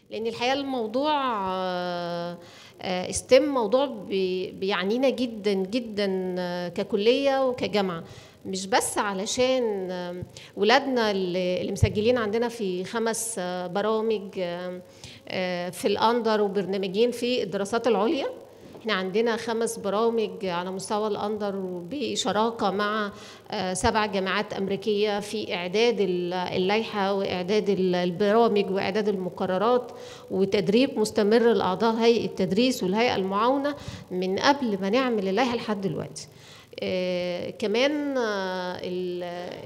لان الحقيقه الموضوع ستيم موضوع بي- بيعنينا جدا جدا آه، ككليه وكجامعه مش بس علشان آه، ولادنا اللي اللي مسجلين عندنا في خمس آه، برامج آه، آه، في الاندر وبرنامجين في الدراسات العليا احنا عندنا خمس برامج على مستوى الاندر بشراكه مع آه، سبع جامعات امريكيه في اعداد ال- اللائحه واعداد ال- البرامج واعداد المقررات وتدريب مستمر لاعضاء هيئه التدريس والهيئه المعاونه من قبل ما نعمل اللائحه لحد دلوقتي آه، كمان آه، ال-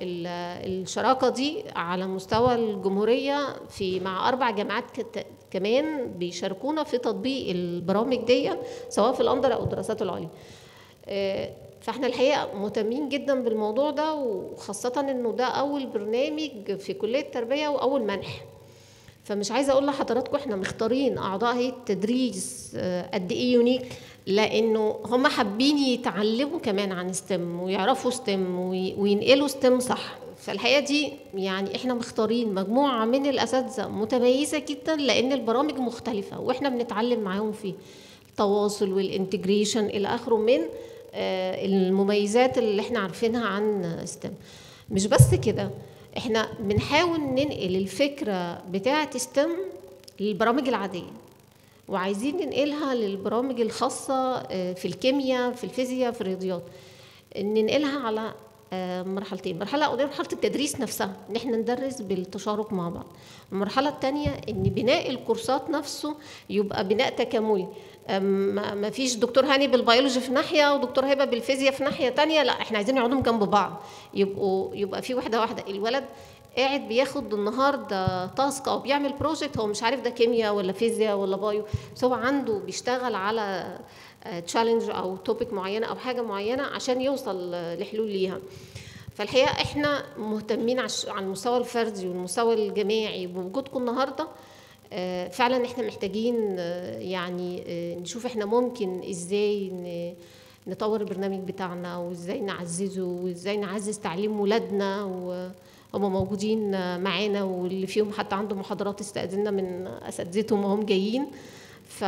ال- الشراكه دي على مستوى الجمهوريه في مع اربع جامعات كت- كمان بيشاركونا في تطبيق البرامج دي سواء في الاندر او الدراسات العليا آه، فاحنا الحقيقه مهتمين جدا بالموضوع ده وخاصه انه ده اول برنامج في كليه التربيه واول منح فمش عايزه اقول لحضراتكم احنا مختارين اعضاء هيئه التدريس آه، قد ايه يونيك لانه هم حابين يتعلموا كمان عن ستيم ويعرفوا ستيم وينقلوا ستيم صح فالحقيقه دي يعني احنا مختارين مجموعه من الاساتذه متميزه جدا لان البرامج مختلفه واحنا بنتعلم معاهم فيه التواصل والانتجريشن الى اخره من آه، المميزات اللي احنا عارفينها عن ستيم مش بس كده احنا بنحاول ننقل الفكره بتاعه ستيم للبرامج العاديه وعايزين ننقلها للبرامج الخاصه آه، في الكيمياء في الفيزياء في الرياضيات ننقلها على آه، مرحلتين المرحله الاولى مرحله التدريس نفسها ان احنا ندرس بالتشارك مع بعض المرحله الثانيه ان بناء الكورسات نفسه يبقى بناء تكاملي أم، ما ما فيش دكتور هاني بالبيولوجي في ناحيه ودكتور هبه بالفيزياء في ناحيه تانية لا احنا عايزين نقعدهم جنب بعض يبقوا يبقى في واحده واحده الولد قاعد بياخد النهارده تاسك او بيعمل بروجكت هو مش عارف ده كيمياء ولا فيزياء ولا بايو بس هو عنده بيشتغل على تشالنج او توبيك معينه او حاجه معينه عشان يوصل آه، لحلول ليها فالحقيقه احنا مهتمين على الش- على المستوى الفردي والمستوى الجماعي بوجودكم النهارده آه، فعلا احنا محتاجين آه، يعني آه، نشوف احنا ممكن ازاي ن- نطور البرنامج بتاعنا وازاي نعززه وازاي نعزز تعليم ولادنا وهم موجودين آه، معانا واللي فيهم حتى عنده محاضرات استأذنا من اساتذتهم وهم جايين ف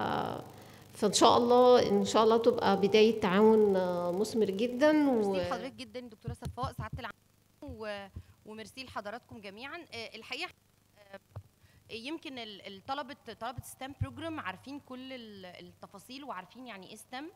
فان شاء الله ان شاء الله تبقى بدايه تعاون آه، مثمر جدا ميرسي لحضرتك جدا دكتوره صفاء سعاده العام و... وميرسي لحضراتكم جميعا آه، الحقيقه آه، يمكن ال- الطلبه طلبه ستام بروجرام عارفين كل ال- التفاصيل وعارفين يعني ايه ستام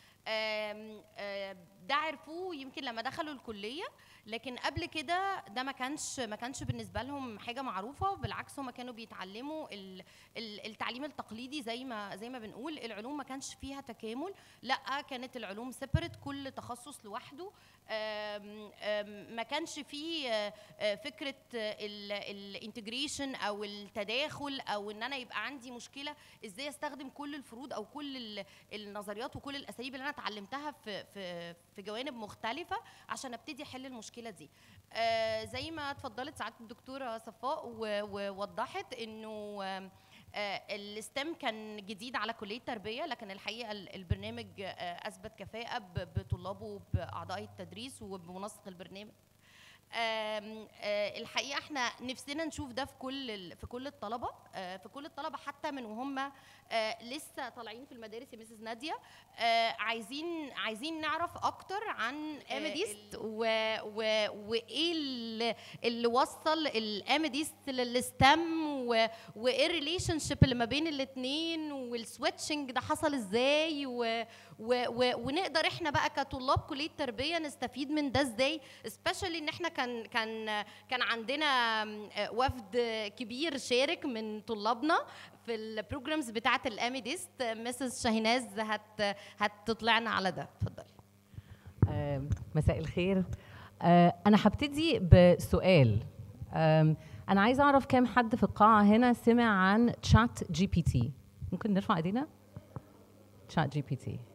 ده عرفوه يمكن لما دخلوا الكليه لكن قبل كده ده ما كانش ما كانش بالنسبه لهم حاجه معروفه بالعكس هم كانوا بيتعلموا ال- ال- التعليم التقليدي زي ما زي ما بنقول العلوم ما كانش فيها تكامل لا كانت العلوم سيبريت كل تخصص لوحده آم، آم، ما كانش فيه آه، آه، فكره الانتجريشن او التداخل او ان انا يبقى عندي مشكله ازاي استخدم كل الفروض او كل ال- النظريات وكل الاساليب اللي انا اتعلمتها في في في جوانب مختلفه عشان ابتدي احل المشكله دي آه، زي ما اتفضلت سعاده الدكتوره صفاء و- ووضحت انه آم، آه، الستم كان جديد على كليه التربيه لكن الحقيقه ال- البرنامج آه، اثبت كفاءه ب- بطلابه باعضاء التدريس وبمنسق البرنامج آم، آه، الحقيقه احنا نفسنا نشوف ده في كل ال- في كل الطلبه آه، في كل الطلبه حتى من وهم آه، لسه طالعين في المدارس يا مسز ناديه آه، عايزين عايزين نعرف اكتر عن اميديست و و وايه اللي, اللي وصل الاميديست للستم و- وايه الريليشن شيب اللي ما بين الاثنين والسويتشنج ده حصل ازاي و و و ونقدر احنا بقى كطلاب كليه تربيه نستفيد من ده ازاي سبيشالي ان احنا كان كان كان عندنا آم، آه، وفد كبير شارك من طلابنا في البروجرامز بتاعه الاميديست مسز شاهيناز هت هتطلعنا على ده اتفضلي آم، مساء الخير آه، أنا هبتدي بسؤال آم، أنا عايزة أعرف كام حد في القاعة هنا سمع عن تشات جي بي تي ممكن نرفع إيدينا؟ تشات جي بي تي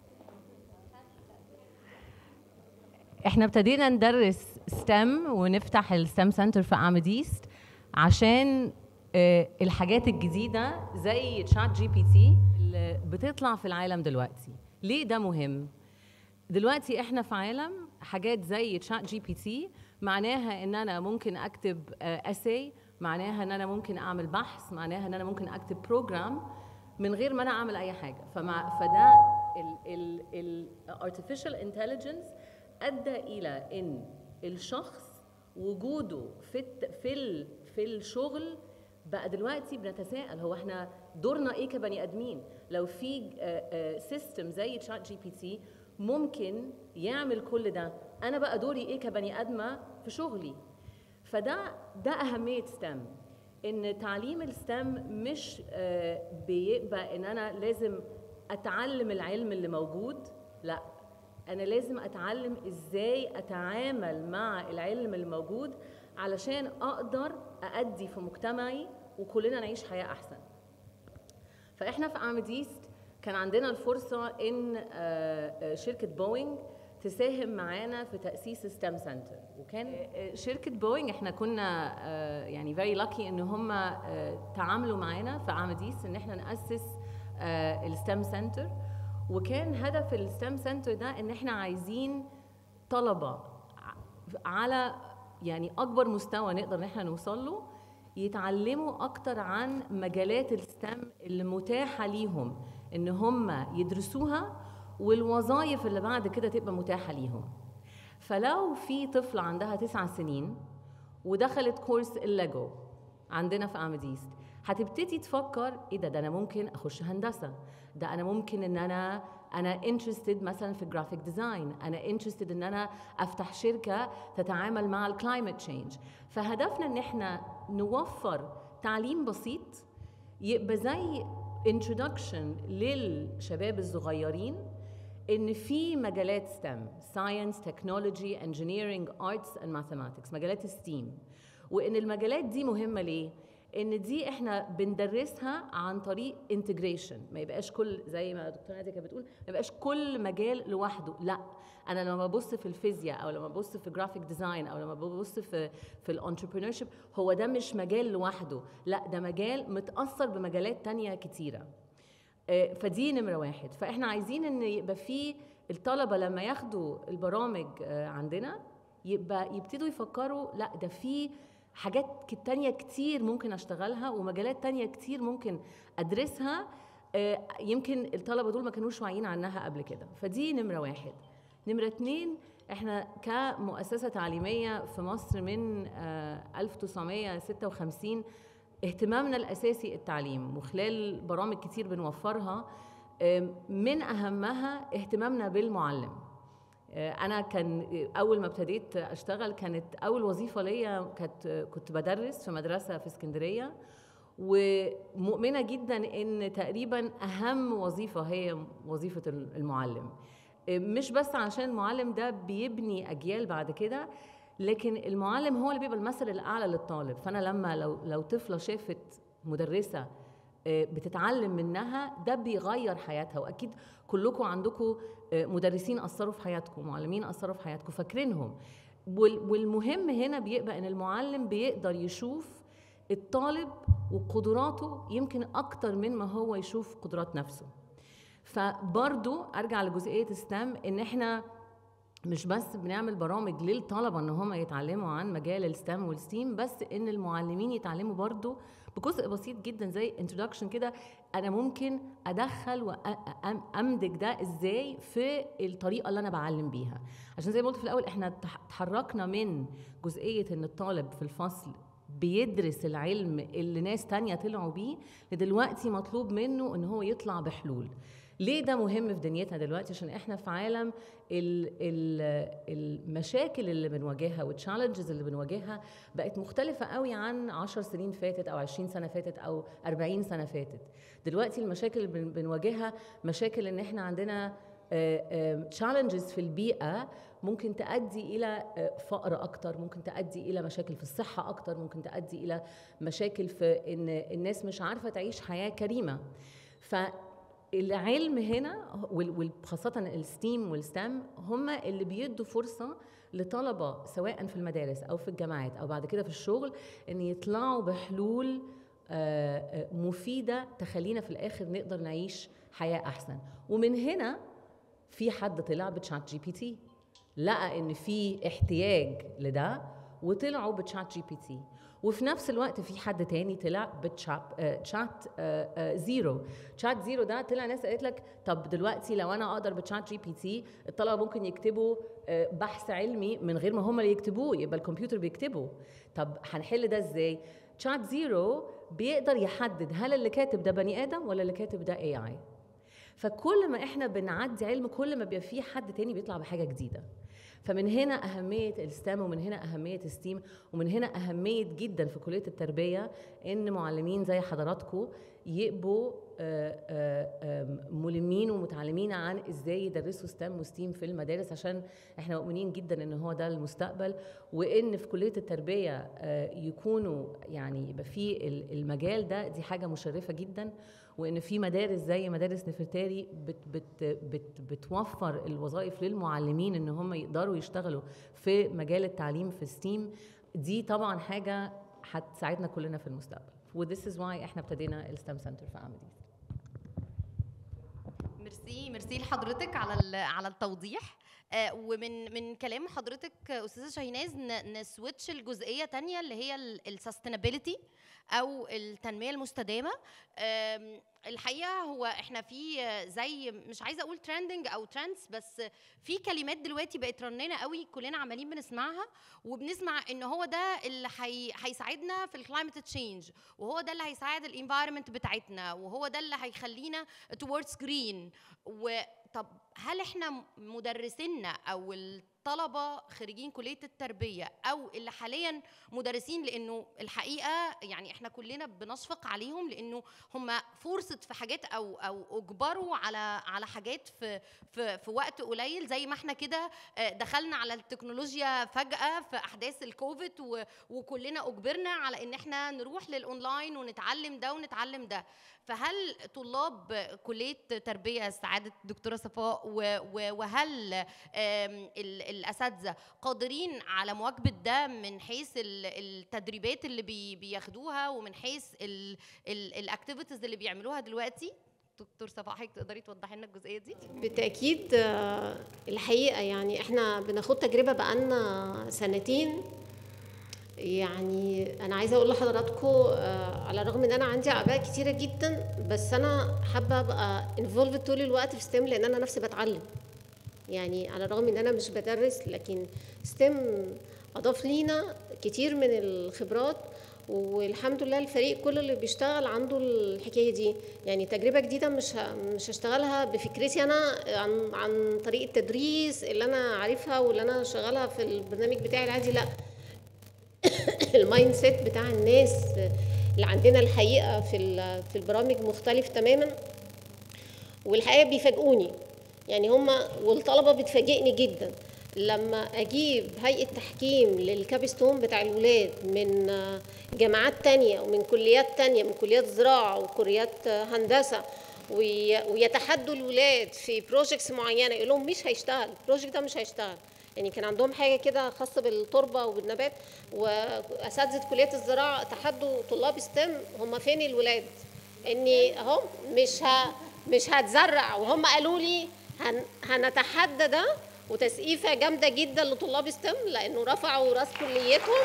احنا ابتدينا ندرس ستيم ونفتح الستيم سنتر في اميديست عشان آه، الحاجات الجديدة زي تشات جي بي تي اللي بتطلع في العالم دلوقتي ليه ده مهم؟ دلوقتي احنا في عالم حاجات زي تشات جي بي تي معناها ان انا ممكن اكتب اساي معناها ان انا ممكن اعمل بحث معناها ان انا ممكن اكتب بروجرام من غير ما انا اعمل اي حاجه فمع فده ال ال ال artificial intelligence ادى الى ان الشخص وجوده في الت- في ال- في الشغل بقى دلوقتي بنتساءل هو احنا دورنا ايه كبني ادمين لو في سيستم زي تشات جي بي تي ممكن يعمل كل ده انا بقى دوري ايه كبني ادمه في شغلي فده ده اهميه ستم ان تعليم الستم مش آه، بيبقى ان انا لازم اتعلم العلم اللي موجود لا انا لازم اتعلم ازاي اتعامل مع العلم الموجود علشان اقدر اادي في مجتمعي وكلنا نعيش حياه احسن فاحنا في اميديست كان عندنا الفرصه ان آه، آه، شركه بوينج تساهم معانا في تاسيس ستام سنتر وكان آه، آه، شركه بوينج احنا كنا آه، يعني فيري لاكي ان هم آه، تعاملوا معانا في اميديست ان احنا ناسس الستام سنتر وكان هدف الستام سنتر ده ان احنا عايزين طلبه ع- على يعني اكبر مستوى نقدر ان احنا نوصل له يتعلموا اكتر عن مجالات الستم اللي متاحه ليهم ان هم يدرسوها والوظائف اللي بعد كده تبقى متاحه ليهم فلو في طفله عندها تسع سنين ودخلت كورس الليجو عندنا في اميديست هتبتدي تفكر ايه ده ده انا ممكن اخش هندسه ده انا ممكن ان انا انا انترستد مثلا في الجرافيك ديزاين انا انترستد ان انا افتح شركه تتعامل مع الكلايمت تشينج فهدفنا ان احنا نوفر تعليم بسيط يبقى زي introduction للشباب الصغيرين ان في مجالات ستيم ساينس تكنولوجي انجينيرنج ارتس اند ماثيماتكس مجالات ستيم وان المجالات دي مهمه ليه ان دي احنا بندرسها عن طريق انتجريشن ما يبقاش كل زي ما دكتوره ناديه كانت بتقول ما يبقاش كل مجال لوحده لا انا لما ببص في الفيزياء او لما ببص في جرافيك ديزاين او لما ببص في في الانتربرينور هو ده مش مجال لوحده لا ده مجال متاثر بمجالات تانية كتيره آه، فدي نمرة واحد فإحنا عايزين إن يبقى في الطلبة لما ياخدوا البرامج آه، عندنا يبقى يبتدوا يفكروا لا ده في حاجات ك- تانية كتير ممكن أشتغلها ومجالات تانية كتير ممكن أدرسها آه، يمكن الطلبة دول ما كانوش واعيين عنها قبل كده فدي نمرة واحد نمرة اتنين احنا كمؤسسة تعليمية في مصر من آه، 1956 اهتمامنا الاساسي التعليم وخلال برامج كتير بنوفرها آم، من اهمها اهتمامنا بالمعلم آه، انا كان اول ما ابتديت اشتغل كانت اول وظيفه ليا كانت كنت بدرس في مدرسه في اسكندريه ومؤمنه جدا ان تقريبا اهم وظيفه هي وظيفه المعلم آه، مش بس عشان المعلم ده بيبني اجيال بعد كده لكن المعلم هو اللي بيبقى المثل الاعلى للطالب فانا لما لو لو طفله شافت مدرسه آه، بتتعلم منها ده بيغير حياتها واكيد كلكم عندكم آه، مدرسين اثروا في حياتكم معلمين اثروا في حياتكم فاكرينهم وال- والمهم هنا بيبقى ان المعلم بيقدر يشوف الطالب وقدراته يمكن اكتر من ما هو يشوف قدرات نفسه فبرضو ارجع لجزئيه ستام ان احنا مش بس بنعمل برامج للطلبة ان هم يتعلموا عن مجال الستام والستيم بس ان المعلمين يتعلموا برضو بجزء بسيط جدا زي انترودكشن كده انا ممكن ادخل وامدج ده ازاي في الطريقة اللي انا بعلم بيها عشان زي ما قلت في الاول احنا تح- تحركنا من جزئية ان الطالب في الفصل بيدرس العلم اللي ناس تانية طلعوا بيه لدلوقتي مطلوب منه ان هو يطلع بحلول ليه ده مهم في دنيتنا دلوقتي عشان احنا في عالم ال ال المشاكل اللي بنواجهها والتشالنجز اللي بنواجهها بقت مختلفة قوي عن 10 سنين فاتت او 20 سنة فاتت او 40 سنة فاتت دلوقتي المشاكل اللي بن- بنواجهها مشاكل ان احنا عندنا تشالنجز في البيئة ممكن تؤدي إلى آه، فقر أكتر ممكن تؤدي إلى مشاكل في الصحة أكتر ممكن تؤدي إلى مشاكل في إن الناس مش عارفة تعيش حياة كريمة فالعلم هنا وال- وخاصة الستيم والستام هم اللي بيدوا فرصة لطلبة سواء في المدارس أو في الجامعات أو بعد كده في الشغل إن يطلعوا بحلول آه، آه، مفيدة تخلينا في الآخر نقدر نعيش حياة أحسن ومن هنا في حد طلع بتشات جي بي تي لقى ان في احتياج لده وطلعوا بتشات جي بي تي وفي نفس الوقت في حد تاني طلع بتشات تشات زيرو تشات زيرو ده طلع ناس قالت لك طب دلوقتي لو انا اقدر بتشات جي بي تي الطلبه ممكن يكتبوا آه، بحث علمي من غير ما هم اللي يكتبوه يبقى الكمبيوتر بيكتبه طب هنحل ده ازاي تشات زيرو بيقدر يحدد هل اللي كاتب ده بني ادم ولا اللي كاتب ده اي اي فكل ما احنا بنعدي علم كل ما بيبقى في حد تاني بيطلع بحاجه جديده فمن هنا أهمية الستام ومن هنا أهمية ستيم ومن هنا أهمية جدا في كلية التربية إن معلمين زي حضراتكم يبقوا آه، آه، آم، ملمين ومتعلمين عن ازاي يدرسوا ستام وستيم في المدارس عشان احنا مؤمنين جدا ان هو ده المستقبل وان في كليه التربيه آه، يكونوا يعني يبقى في ال- المجال ده دي حاجه مشرفه جدا وان في مدارس زي مدارس نفرتاري بت بت بت بتوفر الوظائف للمعلمين ان هم يقدروا يشتغلوا في مجال التعليم في ستيم دي طبعا حاجه هتساعدنا كلنا في المستقبل وذس از واي احنا ابتدينا الستام سنتر في امديس ميرسي ميرسي لحضرتك على ال- على التوضيح آه، ومن من كلام حضرتك آه، استاذه شاهيناز ن- نسويتش الجزئيه تانية اللي هي السستينابيلتي او التنميه المستدامه آم، الحقيقه هو احنا في آه، زي مش عايزه اقول ترندنج او ترندز بس في كلمات دلوقتي بقت رنانه قوي كلنا عمالين بنسمعها وبنسمع ان هو ده اللي هي- هيساعدنا في الكلايمت تشينج وهو ده اللي هيساعد الانفايرمنت بتاعتنا وهو ده اللي هيخلينا towards green وطب هل احنا مدرسينا او الطلبه خريجين كليه التربيه او اللي حاليا مدرسين لانه الحقيقه يعني احنا كلنا بنشفق عليهم لانه هم فرصت في حاجات او او اجبروا على على حاجات في في في وقت قليل زي ما احنا كده آه، دخلنا على التكنولوجيا فجاه في احداث الكوفيد و- وكلنا اجبرنا على ان احنا نروح للاونلاين ونتعلم ده ونتعلم ده فهل طلاب كليه تربيه سعاده الدكتوره صفاء و- و- وهل آم، ال- الاساتذه قادرين على مواكبه ده من حيث ال- التدريبات اللي بي- بياخدوها ومن حيث الاكتيفيتيز اللي بيعملوها دلوقتي دكتور صفاء حضرتك تقدري توضحي لنا الجزئيه دي بالتأكيد آه، الحقيقة يعني احنا بناخد تجربة بقالنا سنتين يعني أنا عايزة أقول لحضراتكم آه، على الرغم إن أنا عندي أعباء كتيرة جدا بس أنا حابة أبقى انفولد طول الوقت في ستيم لأن أنا نفسي بتعلم يعني على الرغم إن أنا مش بدرس لكن ستيم أضاف لينا كتير من الخبرات والحمد لله الفريق كل اللي بيشتغل عنده الحكايه دي يعني تجربه جديده مش ه- مش هشتغلها بفكرتي انا عن عن طريقه التدريس اللي انا عارفها واللي انا شغالها في البرنامج بتاعي العادي لا المايند سيت بتاع الناس اللي عندنا الحقيقه في ال- في البرامج مختلف تماما والحقيقه بيفاجئوني يعني هما والطلبه بتفاجئني جدا لما اجيب هيئه تحكيم للكابستون بتاع الولاد من آه، جامعات تانية ومن كليات تانية من كليات زراعه وكليات آه، هندسه وي- ويتحدوا الولاد في بروجكتس معينه يقول لهم مش هيشتغل البروجكت ده مش هيشتغل يعني كان عندهم حاجه كده خاصه بالتربه وبالنبات واساتذه كليه الزراعه تحدوا طلاب ستيم هم فين الولاد اني اهو مش ه... مش هتزرع وهم قالوا لي هن... هنتحدى ده وتسقيفه جامده جدا لطلاب ستيم لانه رفعوا راس كليتهم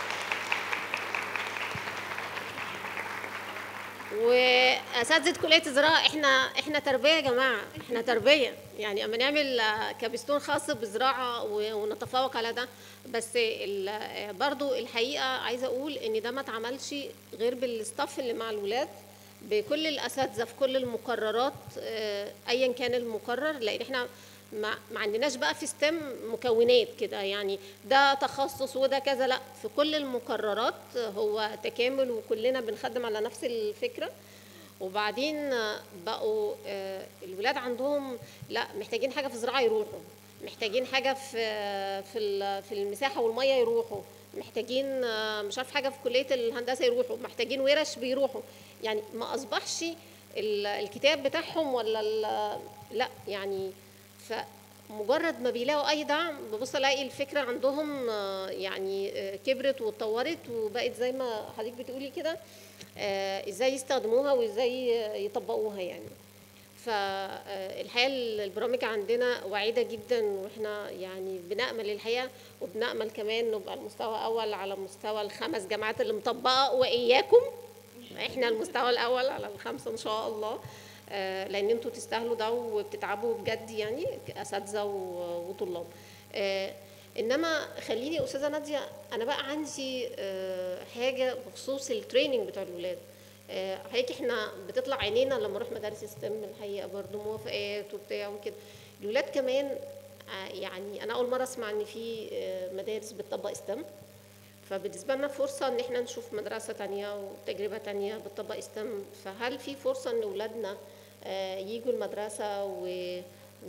واساتذه كليه الزراعه احنا احنا تربيه يا جماعه احنا تربيه يعني اما نعمل آه، كابستون خاص بالزراعه و- ونتفوق على ده بس ال- آه، برضو الحقيقه عايزه اقول ان ده ما اتعملش غير بالستاف اللي مع الولاد بكل الاساتذه في كل المقررات آه، ايا كان المقرر لان احنا ما, ما عندناش بقى في ستيم مكونات كده يعني ده تخصص وده كذا لا في كل المقررات هو تكامل وكلنا بنخدم على نفس الفكره وبعدين آه، بقوا آه، الولاد عندهم لا محتاجين حاجه في الزراعه يروحوا محتاجين حاجه في في ال- في المساحه والميه يروحوا محتاجين آه، مش عارف حاجه في كليه الهندسه يروحوا محتاجين ورش بيروحوا يعني ما اصبحش ال- الكتاب بتاعهم ولا ال- لا يعني فمجرد ما بيلاقوا اي دعم ببص الاقي الفكره عندهم آه، يعني آه، كبرت واتطورت وبقت زي ما حضرتك بتقولي كده آه، ازاي يستخدموها وازاي يطبقوها يعني فالحقيقه البرامج عندنا واعده جدا واحنا يعني بنامل الحقيقه وبنامل كمان نبقى المستوى اول على مستوى الخمس جامعات اللي مطبقه واياكم احنا المستوى الاول على الخمسه ان شاء الله آه، لان انتوا تستاهلوا ده وبتتعبوا بجد يعني اساتذه و- وطلاب آه، انما خليني استاذه ناديه انا بقى عندي آه، حاجه بخصوص التريننج بتاع الولاد آه، حضرتك احنا بتطلع عينينا لما نروح مدارس ستيم الحقيقه برضو موافقات وبتاع وكده الولاد كمان آه، يعني انا اول مره اسمع ان في آه، مدارس بتطبق ستيم فبالنسبه لنا فرصه ان احنا نشوف مدرسه تانية وتجربه تانية بتطبق ستيم فهل في فرصه ان اولادنا آه، يجوا المدرسه و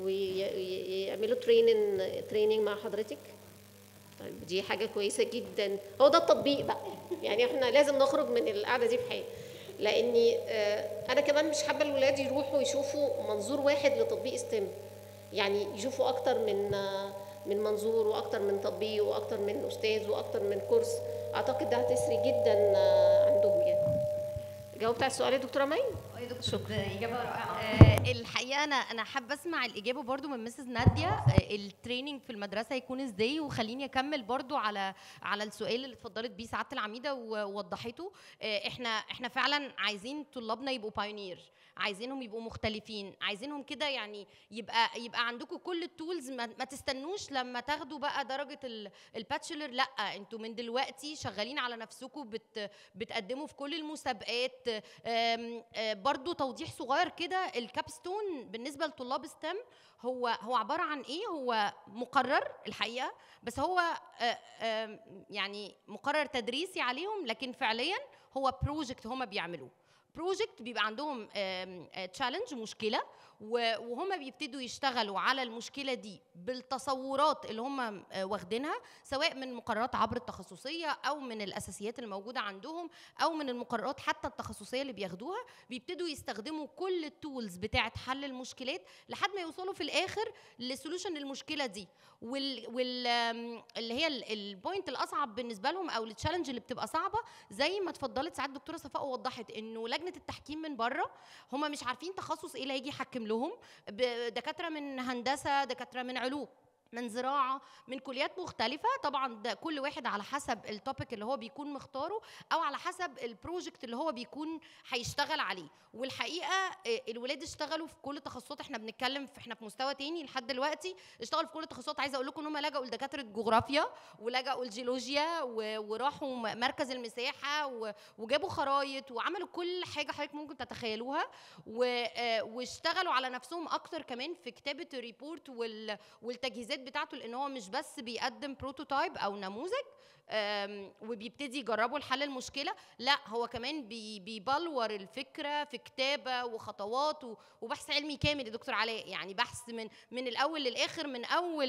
ويعملوا تريننج تريننج مع حضرتك طيب دي حاجه كويسه جدا هو ده التطبيق بقى يعني احنا لازم نخرج من القعده دي بحاجه لاني آه، انا كمان مش حابه الولاد يروحوا يشوفوا منظور واحد لتطبيق ستيم يعني يشوفوا اكتر من آه، من منظور واكتر من تطبيق واكتر من استاذ واكتر من كورس اعتقد ده هتسري جدا آه، عندهم يعني جاوبت على السؤال يا دكتوره مي يا دكتور شكرا اجابه رائعه آه، الحقيقه انا انا حابه اسمع الاجابه برضو من مسز ناديه آه، التريننج في المدرسه يكون ازاي وخليني اكمل برضو على على السؤال اللي اتفضلت بيه سعاده العميده ووضحته آه، احنا احنا فعلا عايزين طلابنا يبقوا بايونير عايزينهم يبقوا مختلفين عايزينهم كده يعني يبقى يبقى عندكم كل التولز ما, ما تستنوش لما تاخدوا بقى درجه ال- الباتشلر لا انتوا من دلوقتي شغالين على نفسكم بت بتقدموا في كل المسابقات آم، آه، برضو توضيح صغير كده الكابستون بالنسبه لطلاب ستيم هو هو عباره عن ايه هو مقرر الحقيقه بس هو آه، آم، يعني مقرر تدريسي عليهم لكن فعليا هو بروجكت هما بيعملوه بروجكت بيبقى عندهم تشالنج مشكله و- وهم بيبتدوا يشتغلوا على المشكله دي بالتصورات اللي هم واخدينها سواء من مقررات عبر التخصصيه او من الاساسيات الموجوده عندهم او من المقررات حتى التخصصيه اللي بياخدوها بيبتدوا يستخدموا كل التولز بتاعه حل المشكلات لحد ما يوصلوا في الاخر لسولوشن للمشكله دي وال, وال آم، اللي هي ال- البوينت الاصعب بالنسبه لهم او التشالنج اللي بتبقى صعبه زي ما اتفضلت ساعات الدكتوره صفاء وضحت انه لجنه التحكيم من بره هم مش عارفين تخصص ايه اللي هيجي يحكم لهم ب- دكاتره من هندسه دكاتره من علوم من زراعه من كليات مختلفه طبعا ده كل واحد على حسب التوبيك اللي هو بيكون مختاره او على حسب البروجكت اللي هو بيكون هيشتغل عليه والحقيقه آه، الولاد اشتغلوا في كل التخصصات احنا بنتكلم في احنا في مستوى تاني لحد دلوقتي اشتغلوا في كل التخصصات عايزه اقول لكم ان هم لجأوا لدكاتره جغرافيا ولجأوا الجيولوجيا و- وراحوا م- مركز المساحه و- وجابوا خرايط وعملوا كل حاجه حضرتك ممكن تتخيلوها و- آه، واشتغلوا على نفسهم اكتر كمان في كتابه الريبورت وال- والتجهيزات بتاعته لان هو مش بس بيقدم بروتوتايب او نموذج آم، وبيبتدي يجربوا لحل المشكله لا هو كمان بي بيبلور الفكره في كتابه وخطوات و- وبحث علمي كامل يا دكتور علاء يعني بحث من من الاول للاخر من اول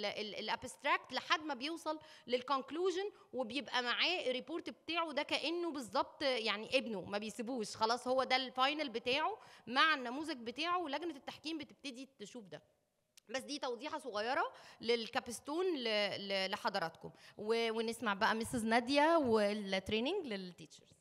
الابستراكت لحد ما بيوصل للكونكلوجن وبيبقى معاه الريبورت بتاعه ده كانه بالظبط يعني ابنه ما بيسيبوش خلاص هو ده الفاينل بتاعه مع النموذج بتاعه ولجنه التحكيم بتبتدي تشوف ده بس دي توضيحه صغيره للكابستون ل- ل- لحضراتكم و- ونسمع بقى مسز ناديه والتريننج للتيتشرز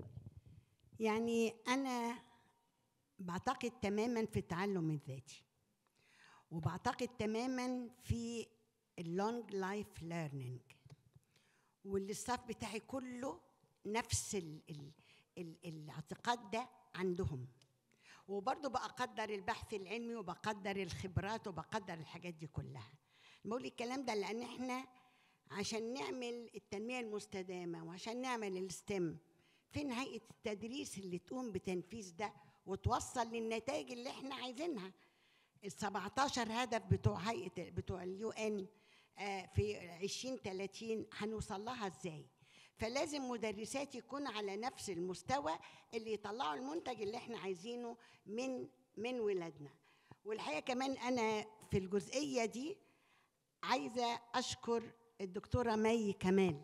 يعني أنا بعتقد تماما في التعلم الذاتي وبعتقد تماما في اللونج لايف ليرنينج والاستاف بتاعي كله نفس ال ال ال الاعتقاد ده عندهم وبرضه بقدر البحث العلمي وبقدر الخبرات وبقدر الحاجات دي كلها بقول الكلام ده لان احنا عشان نعمل التنميه المستدامه وعشان نعمل الستم فين هيئه التدريس اللي تقوم بتنفيذ ده وتوصل للنتائج اللي احنا عايزينها ال 17 هدف بتوع هيئه بتوع اليو ان في 2030 هنوصل لها ازاي فلازم مدرسات يكون على نفس المستوى اللي يطلعوا المنتج اللي احنا عايزينه من من ولادنا والحقيقه كمان انا في الجزئيه دي عايزه اشكر الدكتوره مي كمال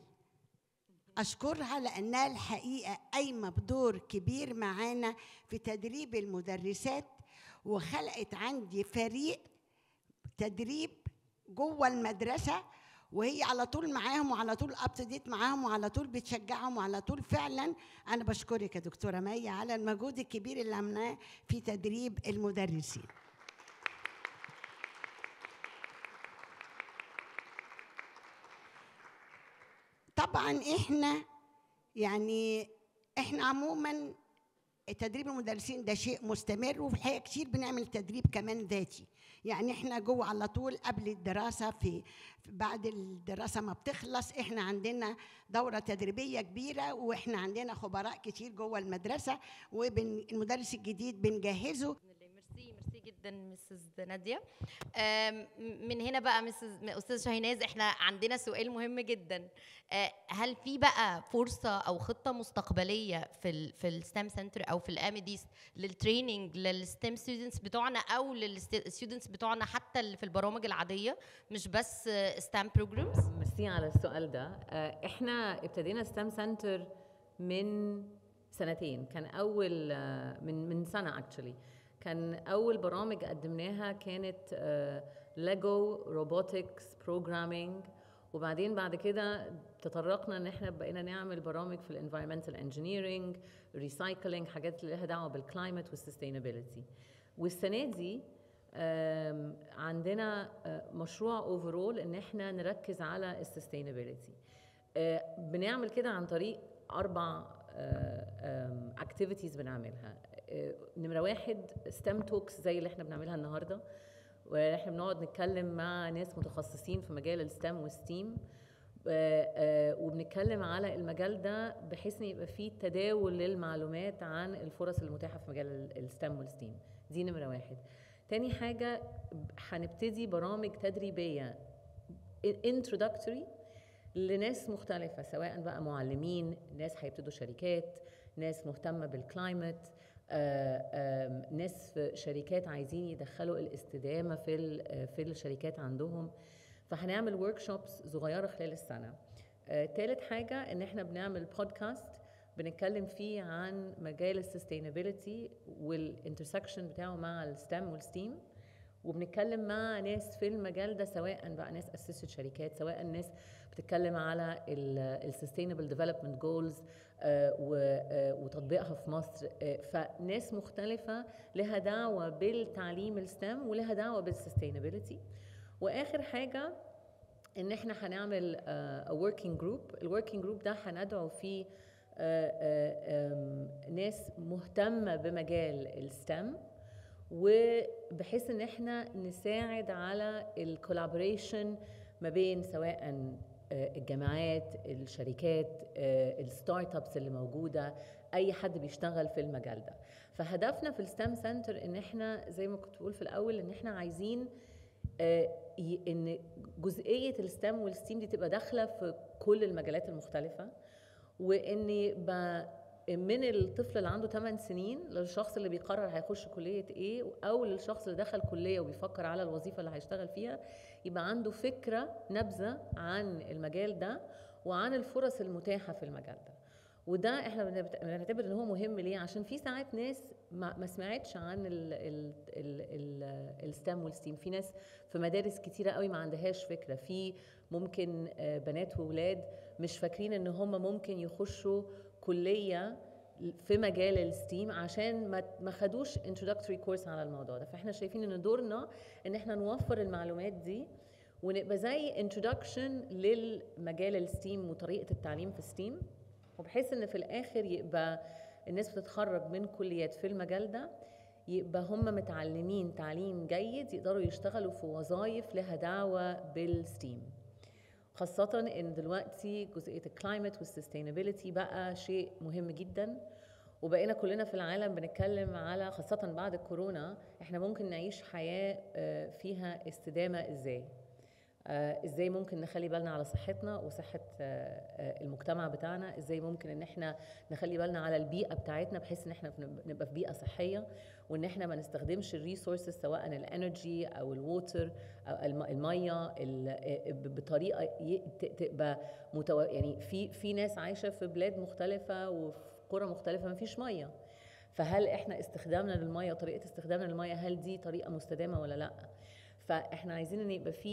اشكرها لانها الحقيقه قايمه بدور كبير معانا في تدريب المدرسات وخلقت عندي فريق تدريب جوه المدرسه وهي على طول معاهم وعلى طول اب تو ديت معاهم وعلى طول بتشجعهم وعلى طول فعلا انا بشكرك يا دكتوره مي على المجهود الكبير اللي عملناه في تدريب المدرسين طبعا احنا يعني احنا عموما تدريب المدرسين ده شيء مستمر وفي الحقيقه كتير بنعمل تدريب كمان ذاتي يعني احنا جوه على طول قبل الدراسه في في- بعد الدراسه ما بتخلص احنا عندنا دوره تدريبيه كبيره واحنا عندنا خبراء كتير جوه المدرسه والمدرس الجديد بنجهزه بإذن الله. ميرسي ميرسي جدا مسز ناديه آم، من هنا بقى مسز استاذ شاهيناز احنا عندنا سؤال مهم جدا آه، هل في بقى فرصه او خطه مستقبليه في ال في الستام سنتر او في الاميديس للتريننج للستيم ستودنتس بتوعنا او للستودنتس بتوعنا حتى اللي في البرامج العاديه مش بس ستام بروجرامز ميرسي على السؤال ده آه، احنا ابتدينا ستام سنتر من سنتين كان اول آه، من من سنه اكشلي كان اول برامج قدمناها كانت ليجو روبوتكس بروجرامينج وبعدين بعد كده تطرقنا ان احنا بقينا نعمل برامج في الانفايرمنتال انجينيرنج ريسايكلينج حاجات اللي لها دعوه بالكلايمت والسستينابيلتي والسنه دي آم، عندنا آه، مشروع اوفرول ان احنا نركز على السستينابيلتي بنعمل كده عن طريق اربع اكتيفيتيز بنعملها آه، نمره واحد ستيم توكس زي اللي احنا بنعملها النهارده واحنا بنقعد نتكلم مع ناس متخصصين في مجال الستام والستيم وبنتكلم على المجال ده بحيث ان يبقى فيه تداول للمعلومات عن الفرص المتاحه في مجال الستام والستيم دي نمره واحد تاني حاجه هنبتدي برامج تدريبيه introductory لناس مختلفة سواء بقى معلمين ناس هيبتدوا شركات ناس مهتمة بالكلايمت آه، آم، ناس في شركات عايزين يدخلوا الاستدامة في ال- في الشركات عندهم فهنعمل ورك شوبس صغيرة خلال السنة آه، تالت حاجة ان احنا بنعمل بودكاست بنتكلم فيه عن مجال السستينابيلتي والانترسكشن بتاعه مع الستام والستيم وبنتكلم مع ناس في المجال ده سواء بقى ناس اسست شركات سواء ناس بتتكلم على السستينبل ديفلوبمنت جولز وتطبيقها في مصر آه، فناس مختلفه لها دعوه بالتعليم الستام ولها دعوه بالسستينابيلتي واخر حاجه ان احنا هنعمل وركينج جروب الوركينج جروب ده هندعو فيه آه، آه، آم، ناس مهتمه بمجال الستام وبحيث ان احنا نساعد على الكولابوريشن ما بين سواء آه، الجامعات الشركات آه، الستارت ابس اللي موجوده اي حد بيشتغل في المجال ده فهدفنا في الستام سنتر ان احنا زي ما كنت بقول في الاول ان احنا عايزين آه، ي- ان جزئيه الستام والستيم دي تبقى داخله في كل المجالات المختلفه وان يبقى من الطفل اللي عنده 8 سنين للشخص اللي بيقرر هيخش كليه ايه او للشخص اللي دخل كليه وبيفكر على الوظيفه اللي هيشتغل فيها يبقى عنده فكره نبذه عن المجال ده وعن الفرص المتاحه في المجال ده وده احنا بنبت- بنعتبر ان هو مهم ليه عشان في ساعات ناس ما, ما سمعتش عن ال ال ال ال الستام والستيم في ناس في مدارس كتيره قوي ما عندهاش فكره في ممكن آه، بنات وولاد مش فاكرين ان هم ممكن يخشوا كليه في مجال الستيم عشان ما ما خدوش introductory كورس على الموضوع ده فاحنا شايفين ان دورنا ان احنا نوفر المعلومات دي ونبقى زي introduction للمجال الستيم وطريقه التعليم في ستيم وبحيث ان في الاخر يبقى الناس بتتخرج من كليات في المجال ده يبقى هم متعلمين تعليم جيد يقدروا يشتغلوا في وظائف لها دعوه بالستيم خاصة ان دلوقتي جزئية الكلايمت والسستينابيلتي بقى شيء مهم جدا وبقينا كلنا في العالم بنتكلم على خاصة بعد الكورونا احنا ممكن نعيش حياة آه، فيها استدامة ازاي آه، ازاي ممكن نخلي بالنا على صحتنا وصحة آه، آه، المجتمع بتاعنا ازاي ممكن ان احنا نخلي بالنا على البيئة بتاعتنا بحيث ان احنا بنب- نبقى في بيئة صحية وان احنا ما نستخدمش الريسورسز سواء الانرجي او الووتر او الم- الميه ال- آه، ب- بطريقه ي- ت- تبقى متو... يعني في في ناس عايشه في بلاد مختلفه وفي قرى مختلفه ما فيش ميه فهل احنا استخدامنا للميه وطريقه استخدامنا للميه هل دي طريقه مستدامه ولا لا فاحنا عايزين ان يبقى في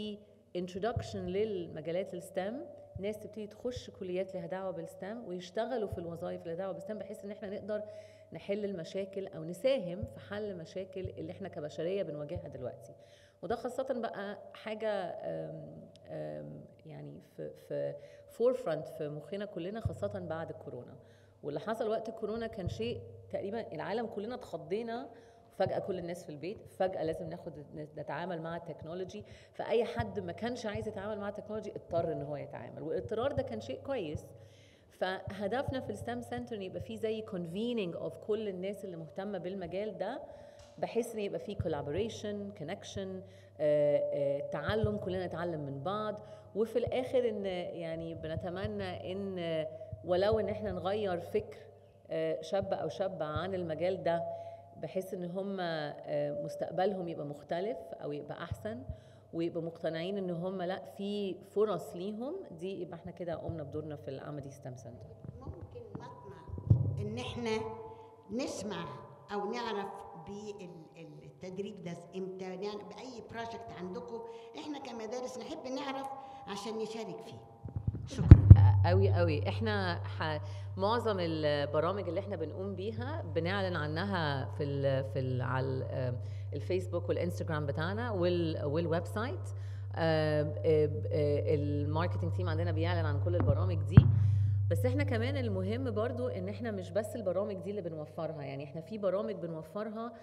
introduction للمجالات الستام ناس تبتدي تخش كليات لها دعوه بالستام ويشتغلوا في الوظائف اللي دعوه بالستام بحيث ان احنا نقدر نحل المشاكل او نساهم في حل مشاكل اللي احنا كبشريه بنواجهها دلوقتي وده خاصة بقى حاجة أم أم يعني في في فور فرونت في مخنا كلنا خاصة بعد الكورونا واللي حصل وقت الكورونا كان شيء تقريبا العالم كلنا اتخضينا فجأة كل الناس في البيت فجأة لازم ناخد نتعامل مع التكنولوجي فأي حد ما كانش عايز يتعامل مع التكنولوجي اضطر ان هو يتعامل والاضطرار ده كان شيء كويس فهدفنا في الستام سنتر ان يبقى في زي convening اوف كل الناس اللي مهتمه بالمجال ده بحيث ان يبقى في collaboration connection آه، آه، تعلم كلنا نتعلم من بعض وفي الاخر ان يعني بنتمنى ان ولو ان احنا نغير فكر آه، شاب او شابه عن المجال ده بحيث ان هم آه، مستقبلهم يبقى مختلف او يبقى احسن ويبقوا مقتنعين ان هم لا في فرص ليهم دي يبقى احنا كده قمنا بدورنا في العملي ستام سنتر ممكن نطمع ان احنا نسمع او نعرف بالتدريب ده امتى يعني باي بروجكت عندكم احنا كمدارس نحب نعرف عشان نشارك فيه شكرا قوي قوي احنا ح... معظم البرامج اللي احنا بنقوم بيها بنعلن عنها في ال... في ال... على ال- الفيسبوك والانستجرام بتاعنا وال... والويب سايت آه، آه، آه، الماركتنج تيم عندنا بيعلن عن كل البرامج دي بس احنا كمان المهم برضو ان احنا مش بس البرامج دي اللي بنوفرها يعني احنا في برامج بنوفرها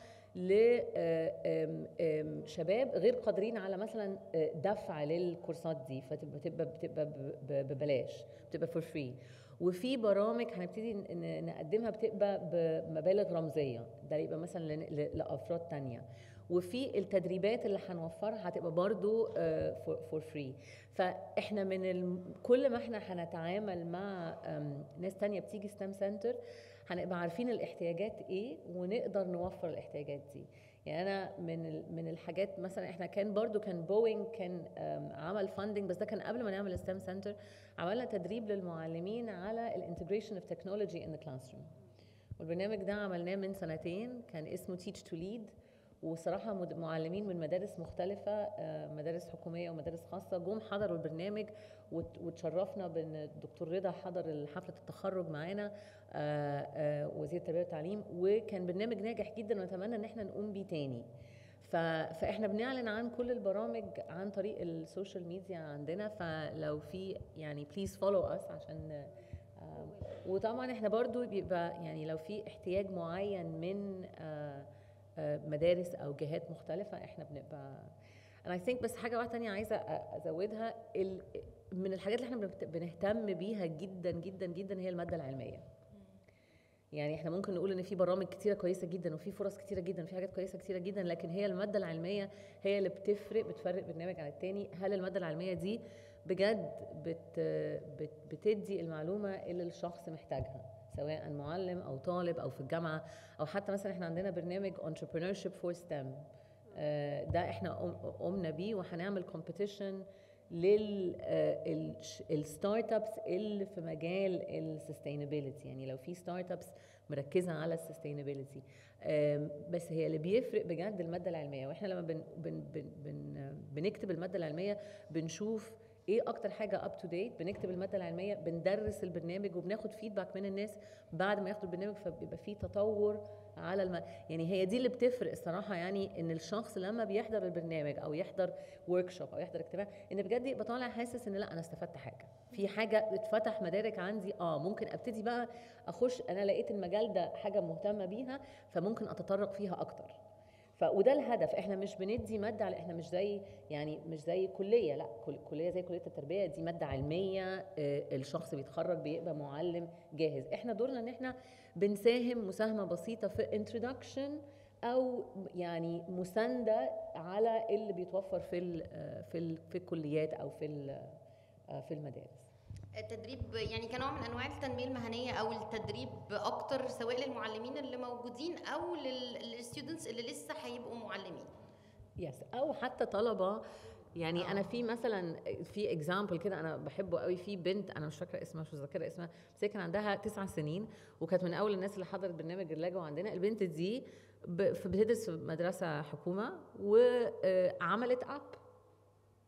لشباب غير قادرين على مثلا آه، دفع للكورسات دي فتبقى بتبقى بتبقى ب- ب- ببلاش بتبقى فور فري وفي برامج هنبتدي ن- ن- نقدمها بتبقى بمبالغ رمزيه ده يبقى مثلا ل- ل- لافراد تانية وفي التدريبات اللي هنوفرها هتبقى برضو فور فري فاحنا من ال... كل ما احنا هنتعامل مع أم، ناس تانية بتيجي ستام سنتر هنبقى عارفين الاحتياجات ايه ونقدر نوفر الاحتياجات دي يعني انا من ال... من الحاجات مثلا احنا كان برضو كان بوينج كان أم، عمل فاندنج بس ده كان قبل ما نعمل الستام سنتر عملنا تدريب للمعلمين على الانتجريشن اوف تكنولوجي ان ذا كلاس روم والبرنامج ده عملناه من سنتين كان اسمه تيتش تو ليد وصراحة مد- معلمين من مدارس مختلفة آه، مدارس حكومية ومدارس خاصة جم حضروا البرنامج وت- وتشرفنا بان الدكتور رضا حضر حفلة التخرج معانا آه، آه، وزير التربية والتعليم وكان برنامج ناجح جدا ونتمنى ان احنا نقوم بيه تاني ف... فاحنا بنعلن عن كل البرامج عن طريق السوشيال ميديا عندنا فلو في يعني بليز فولو اس عشان آه، وطبعا احنا برضو بيبقى يعني لو في احتياج معين من آه، آه، مدارس او جهات مختلفه احنا بنبقى انا I think بس حاجه واحده تانية عايزه أ- ازودها ال... من الحاجات اللي احنا بنهت- بنهتم بيها جدا جدا جدا هي الماده العلميه يعني احنا ممكن نقول ان في برامج كتيره كويسه جدا وفي فرص كتيره جدا وفي حاجات كويسه كتيره جدا لكن هي الماده العلميه هي اللي بتفرق بتفرق برنامج عن التاني هل الماده العلميه دي بجد بت بت بتدي المعلومه اللي الشخص محتاجها سواء معلم او طالب او في الجامعه او حتى مثلا احنا عندنا برنامج entrepreneurship for STEM آه، ده احنا قم- قمنا بيه وهنعمل كومبيتيشن للستارت ابس اللي في مجال السستينابيلتي يعني لو في ستارت ابس مركزه على السستينابيلتي بس هي اللي بيفرق بجد الماده العلميه واحنا لما بن بن بن بن بنكتب الماده العلميه بنشوف ايه اكتر حاجه اب تو ديت بنكتب الماده العلميه بندرس البرنامج وبناخد فيدباك من الناس بعد ما ياخدوا البرنامج فبيبقى فيه تطور على الم... يعني هي دي اللي بتفرق الصراحه يعني ان الشخص لما بيحضر البرنامج او يحضر ورك شوب او يحضر اجتماع ان بجد يبقى طالع حاسس ان لا انا استفدت حاجه في حاجه اتفتح مدارك عندي اه ممكن ابتدي بقى اخش انا لقيت المجال ده حاجه مهتمه بيها فممكن اتطرق فيها اكتر ف وده الهدف احنا مش بندي ماده على احنا مش زي يعني مش زي كليه لا كل- كليه زي كليه التربيه دي ماده علميه آه، الشخص بيتخرج بيبقى معلم جاهز احنا دورنا ان احنا بنساهم مساهمه بسيطه في انترودكشن او يعني مسانده على اللي بيتوفر في ال في ال في الكليات او في ال- آه، في المدارس التدريب يعني كنوع من انواع التنميه المهنيه او التدريب اكتر سواء للمعلمين اللي موجودين او للستودنتس اللي لسه هيبقوا معلمين يس او حتى طلبه يعني آه. انا في مثلا في اكزامبل كده انا بحبه قوي في بنت انا مش فاكره اسمها مش متذكره اسمها بس هي كان عندها تسع سنين وكانت من اول الناس اللي حضرت برنامج اللاجو عندنا البنت دي ب- في- بتدرس في مدرسه حكومه وعملت اب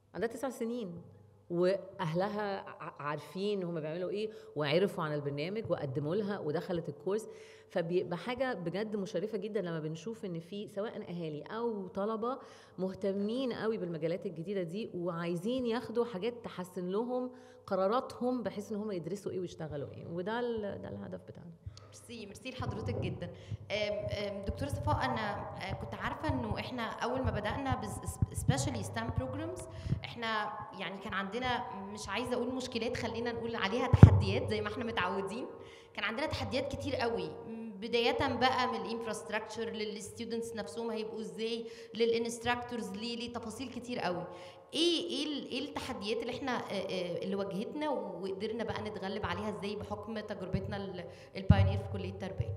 عندها تسع سنين واهلها ع- عارفين هم بيعملوا ايه وعرفوا عن البرنامج وقدموا لها ودخلت الكورس فبيبقى حاجه بجد مشرفه جدا لما بنشوف ان في سواء اهالي او طلبه مهتمين قوي بالمجالات الجديده دي وعايزين ياخدوا حاجات تحسن لهم قراراتهم بحيث ان هم يدرسوا ايه ويشتغلوا ايه وده ال- ده الهدف بتاعنا ميرسي ميرسي لحضرتك جدا أم، أم، دكتوره صفاء انا أه، كنت عارفه انه احنا اول ما بدانا سبيشالي ستام بروجرامز احنا يعني كان عندنا مش عايزه اقول مشكلات خلينا نقول عليها تحديات زي ما احنا متعودين كان عندنا تحديات كتير قوي م، بدايه بقى من الانفراستراكشر للستودنتس نفسهم هيبقوا ازاي للانستراكتورز ليه لتفاصيل كتير قوي ايه ايه ال- ايه التحديات اللي احنا آه، آه، اللي واجهتنا وقدرنا بقى نتغلب عليها ازاي بحكم تجربتنا ال- البايونير في كليه التربيه